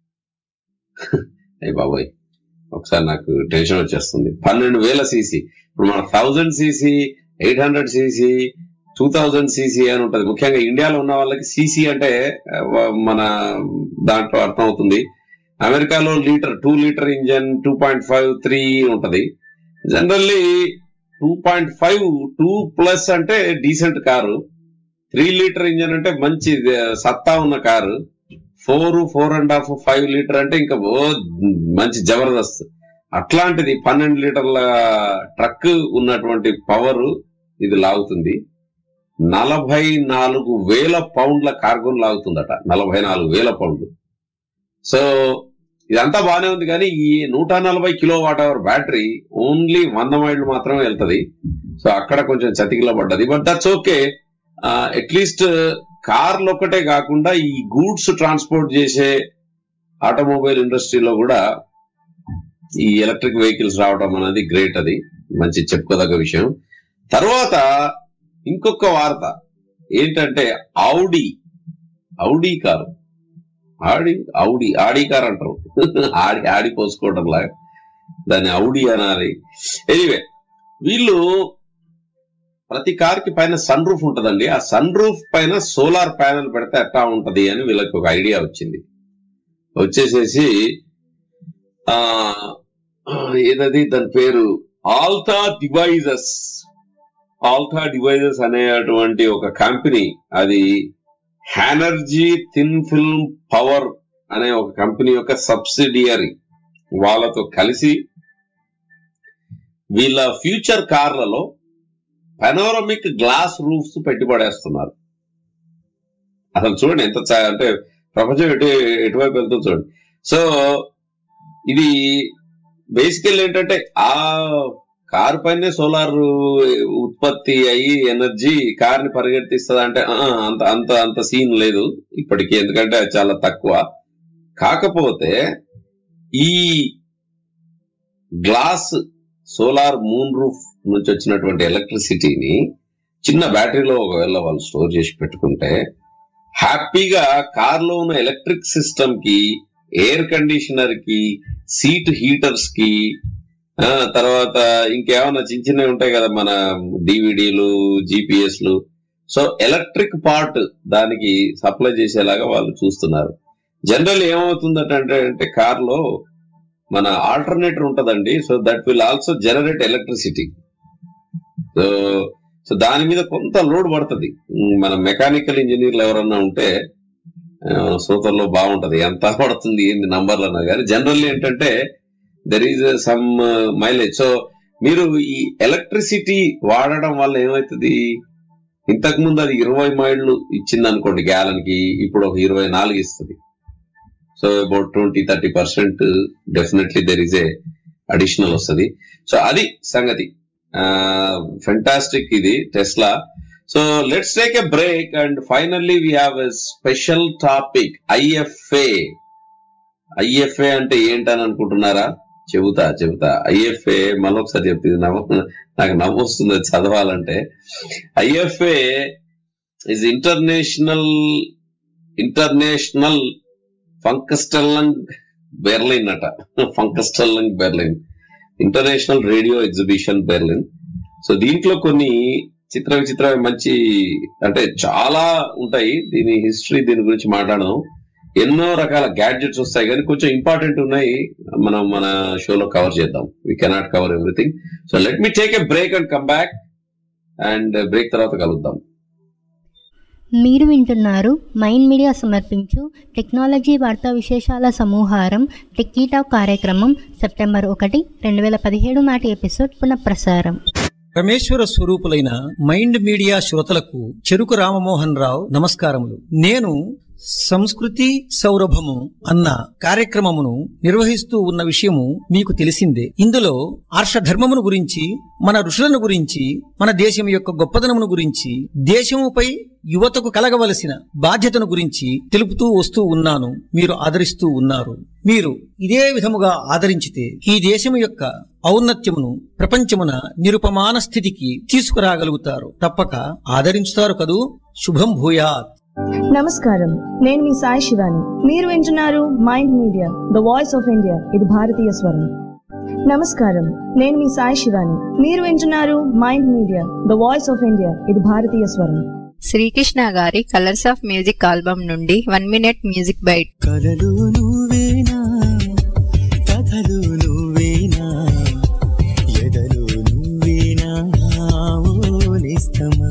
అయ్యి బాబోయ్ ఒకసారి నాకు టెన్షన్ వచ్చేస్తుంది పన్నెండు వేల సీసీ ఇప్పుడు మన thousand CC eight hundred CC two thousand CC అని ఉంటది ముఖ్యంగా ఇండియాలో ఉన్న వాళ్ళకి సీసీ అంటే ఆ, వ- మన దాంట్లో అర్థం అవుతుంది అమెరికాలో litre two litre engine two point five three ఉంటది generally two point five two plus అంటే decent car three litre engine అంటే మంచి ఆ, సత్తా ఉన్న car four four and half five litre అంటే ఇంకా ఓ మంచి జబర్దస్త్ అట్లాంటిది పన్నెండు లీటర్ల ట్రక్ ఉన్నటువంటి పవర్ ఇది లాగుతుంది నలభై నాలుగు వేల పౌండ్ల కార్గోన్ లాగుతుందట నలభై నాలుగు వేల పౌండ్లు సో ఇదంతా బాగానే ఉంది కానీ ఈ నూట నలభై kilowatt hour battery only వంద మైళ్ళు మాత్రమే వెళ్తది సో అక్కడ కొంచెం చతికిల పడ్డది బట్ దట్స్ ఓకే అట్లీస్ట్ కార్లు ఒక్కటే కాకుండా ఈ గూడ్స్ ట్రాన్స్పోర్ట్ చేసే ఆటోమొబైల్ ఇండస్ట్రీలో కూడా ఈ ఎలక్ట్రిక్ వెహికల్స్ రావడం అనేది గ్రేట్ అది మంచి చెప్పుకోదగ్గ విషయం తర్వాత ఇంకొక వార్త ఏంటంటే ఔడి ఔడి కారు ఆడి ఔడి ఆడి కార్ అంటారు ఆడి ఆడి పోసుకోవడం లాగా దాన్ని ఔడి అనాలి ఎనీవే వీళ్ళు ప్రతి కార్ కి పైన సన్ రూఫ్ ఉంటదండి ఆ సన్ రూఫ్ పైన సోలార్ ప్యానెల్ పెడితే ఎట్లా ఉంటది అని వీళ్ళకి ఒక ఐడియా వచ్చింది వచ్చేసేసి ఆ ఏదది దాని పేరు ఆల్తా డివైజెస్ ఆల్తా డివైజెస్ అనేటువంటి ఒక కంపెనీ అది హ్యానర్జీ థిన్ ఫిల్మ్ పవర్ అనే ఒక కంపెనీ యొక్క సబ్సిడియరీ వాళ్ళతో కలిసి వీళ్ళ ఫ్యూచర్ కార్లలో పెనోరమిక్ గ్లాస్ రూఫ్స్ పెట్టుబడేస్తున్నారు అసలు చూడండి ఎంత చా- అంటే ప్రపంచం ఎటు ఎటువైపు వెళ్తుందో చూడండి సో ఇది బేసికల్ ఏంటంటే ఆ కారు పైనే సోలార్ ఉత్పత్తి అయ్యి ఎనర్జీ కార్ ని పరిగెత్తిస్తుంది అంటే ఆ, అంత అంత అంత సీన్ లేదు ఇప్పటికీ ఎందుకంటే అది చాలా తక్కువ కాకపోతే ఈ గ్లాస్ సోలార్ మూన్ రూఫ్ నుంచి వచ్చినటువంటి ఎలక్ట్రిసిటీని చిన్న బ్యాటరీలో ఒకవేళ వాళ్ళు స్టోర్ చేసి పెట్టుకుంటే హ్యాపీగా కార్ లో ఉన్న ఎలక్ట్రిక్ సిస్టమ్ కి ఎయిర్ కండిషనర్ కి సీట్ హీటర్స్ కి ఆ, తర్వాత ఇంకేమైనా చిన్న చిన్నవి ఉంటాయి కదా మన డివిడీలు జిపిఎస్ లు సో ఎలక్ట్రిక్ పార్ట్ దానికి సప్లై చేసేలాగా వాళ్ళు చూస్తున్నారు జనరల్ ఏమవుతుందంటే అంటే కార్ లో మన ఆల్టర్నేటర్ ఉంటదండి so that will also generate electricity so so దాని మీద కొంత లోడ్ పడుతుంది ఉమ్, మన మెకానికల్ ఇంజనీర్లు ఎవరన్నా ఉంటే ఆ, సూతర్లో బాగుంటది ఎంత పడుతుంది ఏంది నంబర్లు అన్నా కానీ జనరల్ ఏంటంటే there is some mileage so మీరు ఈ ఎలక్ట్రిసిటీ వాడడం వల్ల ఏమవుతుంది ఇంతకు ముందు అది ఇరవై మైళ్ళు ఇచ్చింది అనుకోండి గ్యాలన్ కి ఇప్పుడు ఒక ఇరవై నాలుగు ఇస్తుంది so about twenty thirty percent definitely there is a additional వస్తుంది సో అది సంగతి ఫెంటాస్టిక్ ఇది Tesla so let's take a break and finally we have a special topic IFA IFA అంటే ఏంటని అనుకుంటున్నారా చెబుతా చెబుతా ఐఎఫ్ఏ మళ్ళొకసారి చెప్తుంది నవ్వు నాకు నవ్వు వస్తుంది అది చదవాలంటే IFA is international international Funkausstellung Berlin అట Funkausstellung Berlin international radio exhibition Berlin so దీంట్లో కొన్ని చిత్ర విచిత్ర మంచి అంటే చాలా ఉంటాయి దీని హిస్టరీ దీని గురించి మాట్లాడడం ఎన్నో రకాల గ్యాడ్జెట్స్ వస్తాయి కానీ కొంచెం ఇంపార్టెంట్ ఉన్నాయి మనం మన షోలో కవర్ చేద్దాం we cannot cover everything so let me take a break and come back and break తర్వాత కలుద్దాం మీరు వింటున్నారు మైండ్ మీడియా సమర్పించు టెక్నాలజీ వార్తా విశేషాల సమూహారం టెక్కీటాక్ కార్యక్రమం సెప్టెంబర్ ఒకటి రెండు వేల పదిహేడు నాటి ఎపిసోడ్ పునఃప్రసారం పరమేశ్వర స్వరూపులైన మైండ్ మీడియా శ్రోతలకు చెరుకు రామమోహన్ రావు నమస్కారములు నేను సంస్కృతి సౌరభము అన్న కార్యక్రమమును నిర్వహిస్తూ ఉన్న విషయము మీకు తెలిసిందే ఇందులో ఆర్షధర్మమును గురించి మన ఋషులను గురించి మన దేశం యొక్క గొప్పదనమును గురించి దేశముపై యువతకు కలగవలసిన బాధ్యతను గురించి తెలుపుతూ వస్తూ ఉన్నాను మీరు ఆదరిస్తూ ఉన్నారు మీరు ఇదే విధముగా ఆదరించితే ఈ దేశము యొక్క ఔన్నత్యమును ప్రపంచమున నిరుపమాన స్థితికి తీసుకురాగలుగుతారు తప్పక ఆదరించుతారు కదూ శుభం భూయాత్ నమస్కారం నేను మీ సాయి శివాని మీరు వింటున్నారు Mind Media the voice of India ఇది భారతీయ స్వరం నమస్కారం నేను మీ సాయి శివాని మీరు వింటున్నారు Mind Media the voice of India ఇది భారతీయ స్వరం శ్రీకృష్ణ గారి కలర్స్ ఆఫ్ మ్యూజిక్ ఆల్బమ్ నుండి వన్ మినిట్ మ్యూజిక్ బైట్ కలలు నువ్వేనా కథలు నువ్వేనా ఎదలు నువ్వేనా ఓ నిస్తమా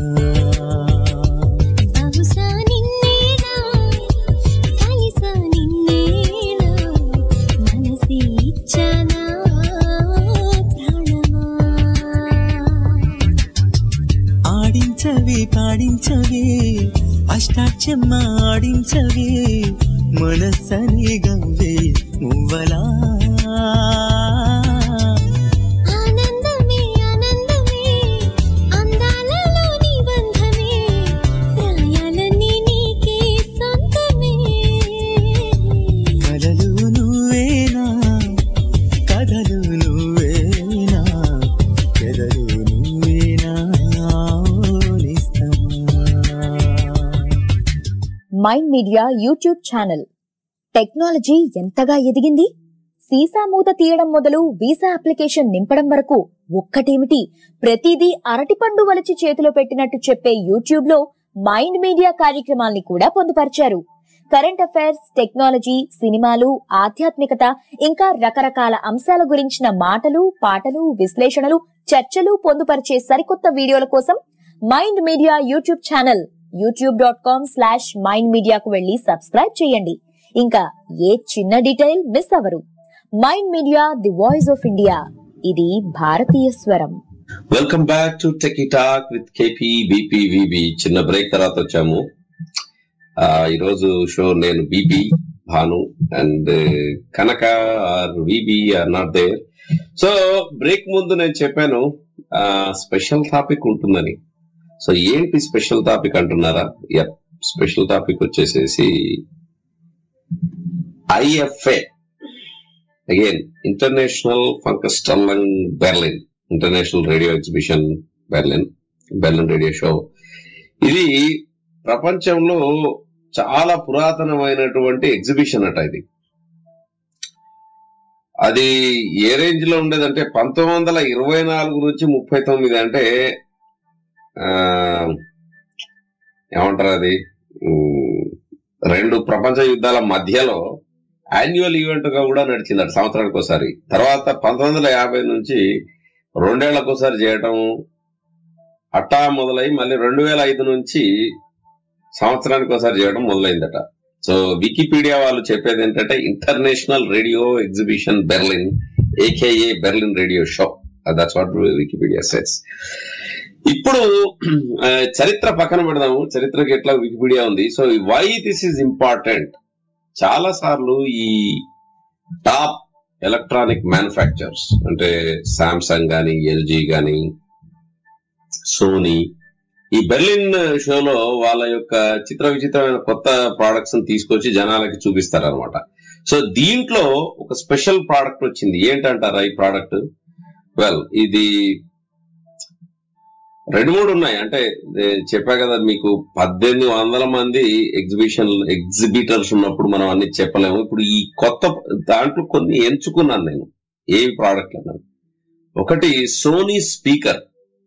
బహుశా నిన్నేనా కలిసా నిన్నేనా మనసి ఇచ్చానా ప్రాణమా ఆడించవే పాడించవే అష్టాచమ్మ ఆడించవే మనసని గంవే మువ్వలా ఆనందమే ఆనందమే అందాలలో నిబంధమే ప్రాయాలన్నీ నీకే సొంతమే కలలు నువ్వేనా కథలు నువ్వేనా ఎదలు నువ్వేనా ఓ నిస్తమా Mind Media YouTube channel technology ఎంతగా ఎదిగింది సీసా మూత తీయడం మొదలు వీసా అప్లికేషన్ నింపడం వరకు ఒక్కటేమిటి ప్రతిదీ అరటిపండు వలచి చేతిలో పెట్టినట్టు చెప్పే యూట్యూబ్ లో మైండ్ మీడియా కార్యక్రమాల్ని కూడా పొందుపరిచారు కరెంట్ అఫైర్స్ టెక్నాలజీ సినిమాలు ఆధ్యాత్మికత ఇంకా రకరకాల అంశాల గురించిన మాటలు పాటలు విశ్లేషణలు చర్చలు పొందుపరిచే సరికొత్త వీడియోల కోసం Mind Media YouTube channel YouTube dot com slash Mind మీడియాకు వెళ్లి సబ్స్క్రైబ్ చేయండి ఇంకా ఏ చిన్న డీటెయిల్ మిస్ అవ్వరు Mind Media the voice of India ఇది భారతీయ స్వరం welcome back to tech talk with KP BP VB చిన్న బ్రేక్ తర్వాత వచ్చాము ఆ, ఈరోజు షో నేను BB Bhanu and Kanaka are VB are not there so break ముందు నేను చెప్పాను స్పెషల్ టాపిక్ ఉంటుందని సో ఏంటి స్పెషల్ టాపిక్ అంటున్నారా స్పెషల్ టాపిక్ వచ్చేసేసి IFA again international Funkausstellung Berlin international radio exhibition Berlin Berlin radio show ఇది ప్రపంచంలో చాలా పురాతనమైనటువంటి ఎగ్జిబిషన్ అట ఇది అది ఏ రేంజ్ లో ఉండేదంటే పంతొమ్మిది వందల ఇరవై నాలుగు నుంచి ముప్పై తొమ్మిది అంటే ఆ, ఏమంటారు అది ఉమ్, రెండు ప్రపంచ యుద్ధాల మధ్యలో యాన్యువల్ ఈవెంట్ గా కూడా నడిచిందట సంవత్సరానికి ఒకసారి తర్వాత పంతొమ్మిది వందల యాభై నుంచి రెండేళ్లకు ఒకసారి చేయటం అట్టా మొదలై మళ్ళీ రెండు వేల ఐదు నుంచి సంవత్సరానికి ఒకసారి చేయడం మొదలైందట సో వికీపీడియా వాళ్ళు చెప్పేది ఏంటంటే international radio exhibition Berlin AKA Berlin radio show that's what Wikipedia సెట్స్ ఇప్పుడు ఆ, చరిత్ర పక్కన పెడదాము చరిత్రకి ఎట్లా వికీపీడియా ఉంది so why this is important చాలా సార్లు ఈ టాప్ ఎలక్ట్రానిక్ మ్యానుఫ్యాక్చర్స్ అంటే సామ్సంగ్ గాని ఎల్జీ గాని సోనీ ఈ బెర్లిన్ షోలో వాళ్ళ యొక్క చిత్ర విచిత్రమైన కొత్త ప్రోడక్ట్స్ తీసుకొచ్చి జనాలకి చూపిస్తారు అనమాట సో దీంట్లో ఒక స్పెషల్ ప్రోడక్ట్ వచ్చింది ఏంటంటారా ఈ ప్రోడక్ట్ వెల్ ఇది రెండు మూడు ఉన్నాయి అంటే ఏ, చెప్పా కదా మీకు పద్దెనిమిది వందల మంది ఎగ్జిబిషన్ ఎగ్జిబిటర్స్ ఉన్నప్పుడు మనం అన్ని చెప్పలేము ఇప్పుడు ఈ కొత్త దాంట్లో కొన్ని ఎంచుకున్నాను నేను ఏవి ప్రోడక్ట్ అన్నాను ఒకటి సోనీ స్పీకర్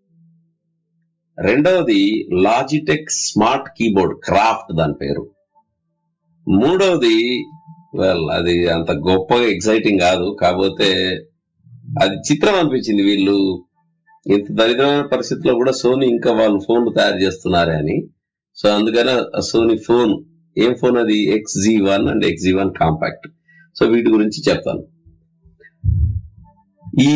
రెండవది లాజిటెక్ స్మార్ట్ కీబోర్డ్ క్రాఫ్ట్ దాని పేరు మూడవది వెల్ అది అంత గొప్పగా ఎక్సైటింగ్ కాదు కాకపోతే అది చిత్రం అనిపించింది వీళ్ళు ఇంత దరిద్రమైన పరిస్థితిలో కూడా సోనీ ఇంకా వాళ్ళు ఫోన్లు తయారు చేస్తున్నారే అని సో అందుకని ఆ సోనీ ఫోన్ ఏం ఫోన్ అది X Z one and X Z one compact so వీటి గురించి చెప్తాను ఈ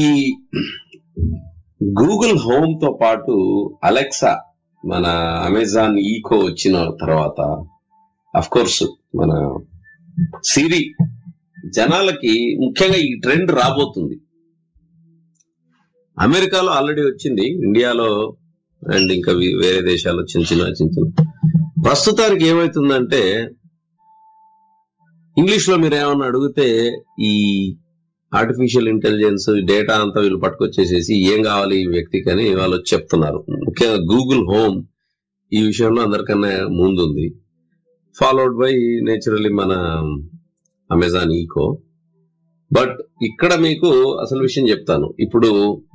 గూగుల్ హోమ్ తో పాటు అలెక్సా మన అమెజాన్ ఈకో వచ్చిన తర్వాత అఫ్ కోర్స్ మన సిరి జనాలకి ముఖ్యంగా ఈ ట్రెండ్ రాబోతుంది అమెరికాలో ఆల్రెడీ వచ్చింది ఇండియాలో అండ్ ఇంకా వి- వేరే దేశాల్లో చిన్న చిన్న చిన్న చిన్న ప్రస్తుతానికి ఏమైతుందంటే ఇంగ్లీష్ లో మీరు ఏమన్నా అడిగితే ఈ ఆర్టిఫిషియల్ ఇంటెలిజెన్స్ డేటా అంతా వీళ్ళు పట్టుకొచ్చేసేసి ఏం కావాలి ఈ వ్యక్తికి అని వాళ్ళు వచ్చి చెప్తున్నారు ముఖ్యంగా గూగుల్ హోమ్ ఈ విషయంలో అందరికన్నా ముందుంది ఫాలోడ్ బై నేచురల్లీ మన అమెజాన్ ఈకో బట్ ఇక్కడ మీకు అసలు విషయం చెప్తాను ఇప్పుడు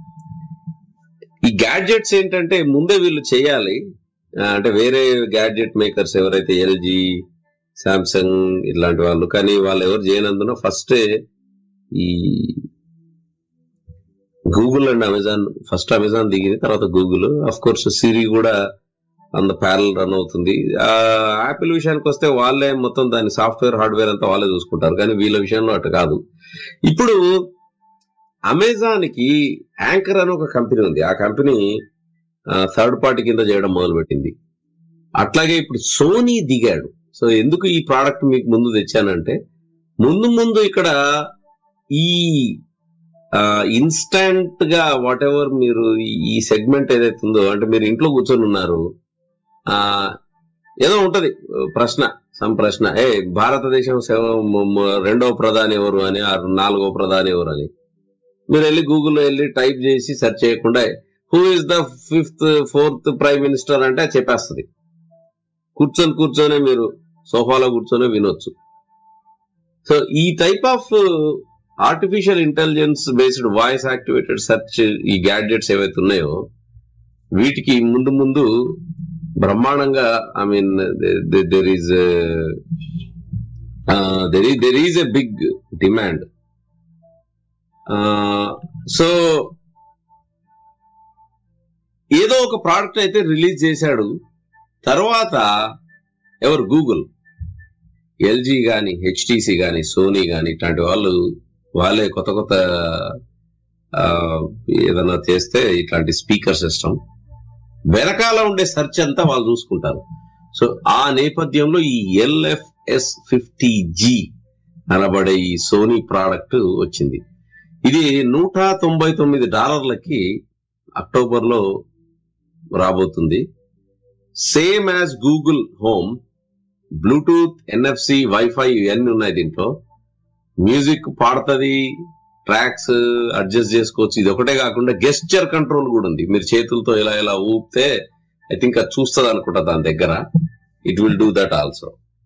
ఈ గ్యాడ్జెట్స్ ఏంటంటే ముందే వీళ్ళు చేయాలి ఆ, అంటే వేరే గ్యాడ్జెట్ మేకర్స్ ఎవరైతే ఎల్జీ సామ్సంగ్ ఇలాంటి వాళ్ళు కానీ వాళ్ళు ఎవరు చేయనందున ఫస్ట్ ఈ Google and Amazon first Amazon దిగింది తర్వాత గూగుల్ అఫ్ కోర్స్ సిరి కూడా అంత ప్యారల్ రన్ అవుతుంది ఆ యాపిల్ విషయానికి వస్తే వాళ్ళే మొత్తం దాని సాఫ్ట్వేర్ హార్డ్వేర్ అంతా వాళ్ళే చూసుకుంటారు కానీ వీళ్ళ విషయంలో అటు కాదు ఇప్పుడు అమెజాన్ కి యాంకర్ అని ఒక కంపెనీ ఉంది ఆ కంపెనీ థర్డ్ పార్టీ కింద చేయడం మొదలుపెట్టింది అట్లాగే ఇప్పుడు సోనీ దిగాడు సో ఎందుకు ఈ ప్రోడక్ట్ మీకు ముందు తెచ్చానంటే ముందు ముందు ఇక్కడ ఈ ఇన్స్టంట్ గా వాట్ ఎవర్ మీరు ఈ- ఈ సెగ్మెంట్ ఏదైతే ఉందో అంటే మీరు ఇంట్లో కూర్చొని ఉన్నారు ఆ ఏదో ఉంటది ప్రశ్న సమ్ ప్రశ్న ఏ భారతదేశం సెవ- మ- మ- రెండవ ప్రధాని ఎవరు అని ఆ నాలుగో ప్రధాని ఎవరు అని మీరు వెళ్ళి గూగుల్లో వెళ్ళి టైప్ చేసి సెర్చ్ చేయకుండా who is the fifth fourth prime minister అంటే అది చెప్పేస్తుంది కూర్చొని కూర్చొని మీరు సోఫాలో కూర్చొని వినొచ్చు సో ఈ type of artificial intelligence based voice activated search ఈ గ్యాడ్జెట్స్ ఏవైతే ఉన్నాయో వీటికి ముందు ముందు బ్రహ్మాండంగా I mean there is there is there is a big demand so ఏదో ఒక ప్రోడక్ట్ అయితే రిలీజ్ చేశాడు తర్వాత ఎవరు గూగుల్ ఎల్జీ గాని హెచ్టిసి గాని సోనీ గాని ఇట్లాంటి వాళ్ళు వాళ్ళే కొత్త కొత్త ఆ, ఏదైనా చేస్తే ఇట్లాంటి స్పీకర్ సిస్టమ్ వెనకాల ఉండే సెర్చ్ అంతా వాళ్ళు చూసుకుంటారు సో ఆ నేపథ్యంలో ఈ ఎల్ఎఫ్ఎస్ ఫిఫ్టీ జి అనబడే ఈ సోనీ ప్రోడక్ట్ వచ్చింది ఇది నూట తొంభై తొమ్మిది డాలర్లకి అక్టోబర్ లో రాబోతుంది same as Google Home Bluetooth NFC WiFi ఇవన్నీ ఉన్నాయి దీంట్లో మ్యూజిక్ పాడుతుంది ట్రాక్స్ అడ్జస్ట్ చేసుకోవచ్చు ఇది ఒకటే కాకుండా గెస్చర్ కంట్రోల్ కూడా ఉంది మీరు చేతులతో ఇలా ఇలా ఊపితే ఐ థింక్ అది చూస్తుంది అనుకుంటా దాని దగ్గర it will do that also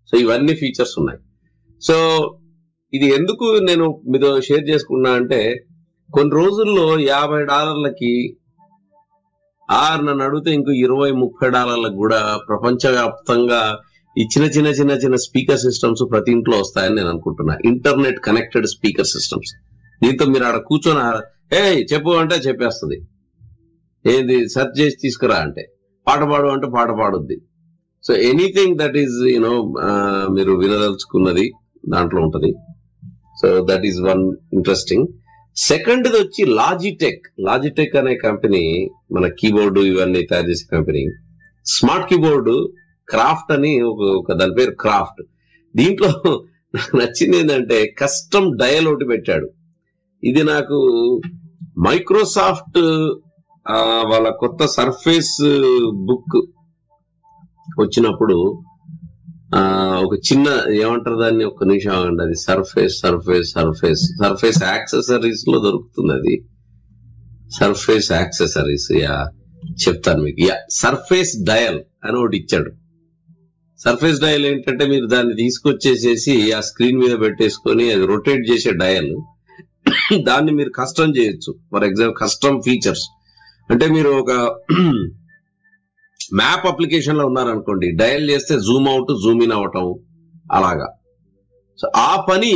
so ఇవన్నీ ఫీచర్స్ ఉన్నాయి సో ఇది ఎందుకు నేను మీతో షేర్ చేసుకున్నా అంటే కొన్ని రోజుల్లో యాభై డాలర్లకి ఆరు నన్ను అడిగితే ఇంకో ఇరవై ముప్పై డాలర్లకు కూడా ప్రపంచవ్యాప్తంగా ఈ చిన్న చిన్న చిన్న చిన్న స్పీకర్ సిస్టమ్స్ ప్రతి ఇంట్లో వస్తాయని నేను అనుకుంటున్నా ఇంటర్నెట్ కనెక్టెడ్ స్పీకర్ సిస్టమ్స్ దీంతో మీరు ఆడ కూర్చొని ఏ చెప్పు అంటే చెప్పేస్తుంది ఏది సెర్చ్ చేసి తీసుకురా అంటే పాట పాడు అంటే పాట పాడుద్ది so anything that is you know మీరు వినదలుచుకున్నది దాంట్లో ఉంటది so that is one interesting second వచ్చి లాజిటెక్ లాజిటెక్ అనే కంపెనీ మన కీబోర్డు ఇవన్నీ తయారు చేసే కంపెనీ స్మార్ట్ కీబోర్డు క్రాఫ్ట్ అని ఒక ఒక దాని పేరు క్రాఫ్ట్ దీంట్లో నాకు నచ్చింది ఏంటంటే కస్టమ్ డయల్ ఒకటి పెట్టాడు ఇది నాకు మైక్రోసాఫ్ట్ ఆ, వాళ్ళ కొత్త సర్ఫేస్ బుక్ వచ్చినప్పుడు ఆ ఒక చిన్న ఏమంటారు దాన్ని ఒక నిమిషం ఆగండి అది surface surface surface surface accessories లో దొరుకుతుంది అది సర్ఫేస్ యాక్సెసరీస్ యా చెప్తాను మీకు యా సర్ఫేస్ డయల్ అని ఒకటి ఇచ్చాడు సర్ఫేస్ డయల్ ఏంటంటే మీరు దాన్ని తీసుకొచ్చేసేసి ఆ స్క్రీన్ మీద పెట్టేసుకొని అది రొటేట్ చేసే డయల్ దాన్ని మీరు కస్టమ్ చేయొచ్చు ఫర్ ఎగ్జాంపుల్ కస్టమ్ ఫీచర్స్ అంటే మీరు ఒక మ్యాప్ అప్లికేషన్ లో ఉన్నారనుకోండి డయల్ చేస్తే జూమ్ అవుట్ జూమ్ ఇన్ అవటం అలాగా సో ఆ పని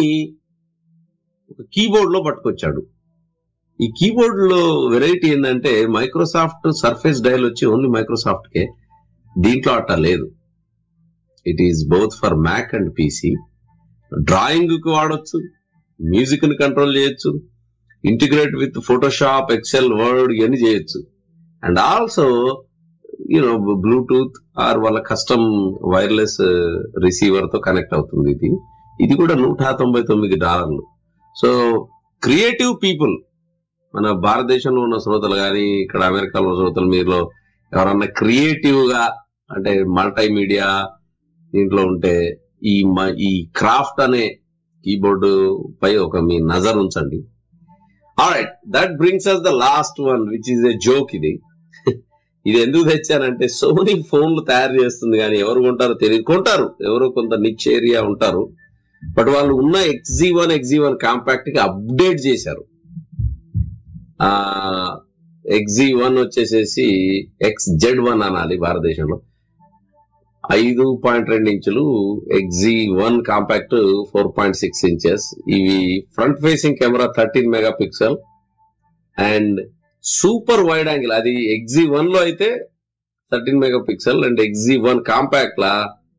ఒక కీబోర్డ్ లో పట్టుకొచ్చాడు ఈ కీబోర్డ్ లో వెరైటీ ఏంటంటే మైక్రోసాఫ్ట్ సర్ఫేస్ డయల్ వచ్చి ఓన్లీ మైక్రోసాఫ్ట్ కే దీంట్లో అట్ట లేదు it is both for Mac and PC drawing కి వాడొచ్చు మ్యూజిక్ ని కంట్రోల్ చేయొచ్చు integrate with Photoshop Excel Word ఇవన్నీ చేయొచ్చు and also you know Bluetooth or వాళ్ళ కస్టమ్ వైర్లెస్ రిసీవర్ తో కనెక్ట్ అవుతుంది ఇది ఇది కూడా నూట తొంభై తొమ్మిది డాలర్లు సో క్రియేటివ్ పీపుల్ మన భారతదేశంలో ఉన్న శ్రోతలు కానీ ఇక్కడ అమెరికాలో ఉన్న శ్రోతలు మీలో ఎవరన్నా క్రియేటివ్ గా అంటే మల్టీమీడియా దీంట్లో ఉంటే ఈ మ- ఈ క్రాఫ్ట్ అనే కీబోర్డు పై ఒక మీ నజర్ ఉంచండి alright that brings us the last one which is a joke ఇది ఇది ఎందుకు తెచ్చానంటే సోనీ ఫోన్లు తయారు చేస్తుంది కానీ ఎవరు కొంటారో తెలియదు కొంటారు ఎవరో కొంత నిచ్ ఏరియా ఉంటారు బట్ వాళ్ళు ఉన్న XZ one XZ one compact కి అప్డేట్ చేశారు ఆ ఎక్జీ వన్ వచ్చేసేసి ఎక్స్ జెడ్ వన్ అనాలి భారతదేశంలో ఐదు పాయింట్ రెండు ఇంచులు XZ one compact four point six inches ఇవి front facing camera thirteen megapixel and super wide angle అది ఎక్జీ వన్ లో అయితే thirteen megapixel and XZ one compact లా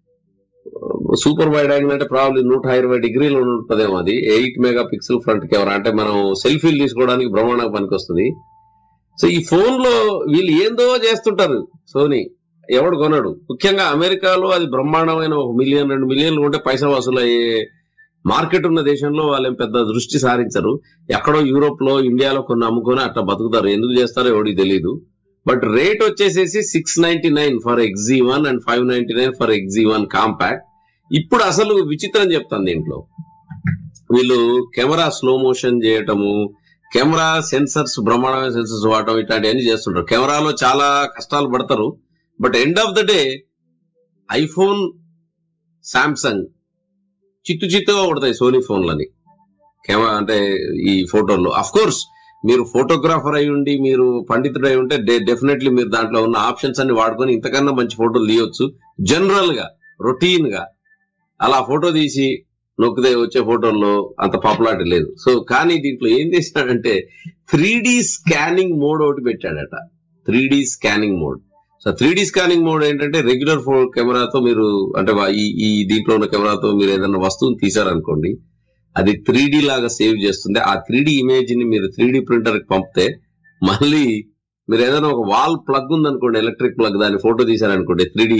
సూపర్ వైడ్ యాంగిల్ అంటే ప్రాబ్లీ నూట ఇరవై డిగ్రీలు ఉంటుందేమో అది eight megapixel front camera అంటే మనం సెల్ఫీలు తీసుకోవడానికి బ్రహ్మాండంగా పనికొస్తుంది సో ఈ ఫోన్ లో వీళ్ళు ఏందో చేస్తుంటారు సోనీ ఎవడు కొనడు ముఖ్యంగా అమెరికాలో అది బ్రహ్మాండమైన ఒక మిలియన్ రెండు మిలియన్లు ఉంటే పైసా వసూలు అయ్యే మార్కెట్ ఉన్న దేశంలో వాళ్ళు ఏం పెద్ద దృష్టి సారించరు ఎక్కడో యూరోప్ లో ఇండియాలో కొన్ని అమ్ముకొని అట్లా బతుకుతారు ఎందుకు చేస్తారో ఎవడికి తెలియదు బట్ రేట్ వచ్చేసేసి six ninety nine for XZ one and five ninety nine for XZ one compact ఇప్పుడు అసలు విచిత్రం చెప్తాను దీంట్లో వీళ్ళు కెమెరా స్లో మోషన్ చేయటము కెమెరా సెన్సర్స్ బ్రహ్మాండమైన సెన్సర్స్ వాడటం ఇట్లాంటివన్నీ చేస్తుంటారు కెమెరాలో చాలా కష్టాలు పడతారు but end of the day iPhone Samsung చిత్తు చిత్తుగా కొడతాయి సోనీ ఫోన్లని కెమెరా అంటే ఈ ఫోటోల్లో అఫ్ కోర్స్ మీరు ఫోటోగ్రాఫర్ అయి ఉండి మీరు పండితుడు అయి ఉంటే డెఫినెట్లీ మీరు దాంట్లో ఉన్న ఆప్షన్స్ అన్ని వాడుకొని ఇంతకన్నా మంచి ఫోటోలు తీయొచ్చు జనరల్ గా రొటీన్ గా అలా ఫోటో తీసి నొక్కితే వచ్చే ఫోటోల్లో అంత పాపులారిటీ లేదు సో కానీ దీంట్లో ఏం చేశాడంటే త్రీ స్కానింగ్ మోడ్ ఒకటి పెట్టాడట three scanning mode so three scanning mode ఏంటంటే రెగ్యులర్ ఫోన్ కెమెరాతో మీరు అంటే వా- ఈ ఈ దీంట్లో ఉన్న కెమెరాతో మీరు ఏదైనా వస్తువుని తీసారనుకోండి అది త్రీ లాగా సేవ్ చేస్తుంది ఆ త్రీ ఇమేజ్ ని మీరు త్రీ ప్రింటర్ కి పంపితే మళ్ళీ మీరు ఏదైనా ఒక వాల్ ప్లగ్ ఉందనుకోండి ఎలక్ట్రిక్ ప్లగ్ దాని ఫోటో తీసారనుకోండి త్రీ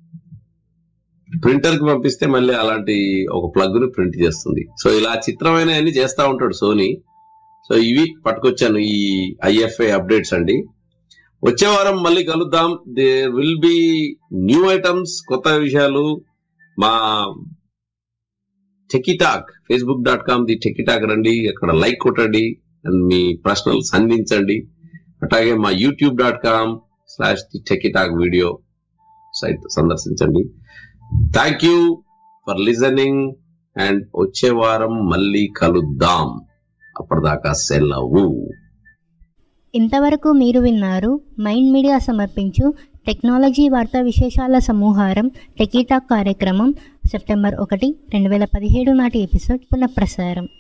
ప్రింటర్ కి పంపిస్తే మళ్ళీ అలాంటి ఒక ప్లగ్ ని ప్రింట్ చేస్తుంది సో ఇలా చిత్రమైన అన్ని చేస్తా ఉంటాడు సోనీ సో ఇవి పట్టుకొచ్చాను ఈ ఐఎఫ్ఐ అప్డేట్స్ అండి వచ్చే వారం మళ్ళీ కలుద్దాం they will be new items కొత్త విషయాలు మా Techitalk Facebook dot com the Techitalk రండి అక్కడ లైక్ కొట్టండి అండ్ మీ ప్రశ్నలు సంధించండి అట్లాగే మా YouTube dot com slash the Techitalk video site సందర్శించండి thank you for listening and వచ్చే వారం మళ్ళీ కలుద్దాం అప్పటిదాకా సెలవు ఇంతవరకు మీరు విన్నారు మైండ్ మీడియా సమర్పించు టెక్నాలజీ వార్తా విశేషాల సమూహారం టెకీటాక్ కార్యక్రమం సెప్టెంబర్ ఒకటి రెండు వేల పదిహేడు నాటి ఎపిసోడ్ పునఃప్రసారం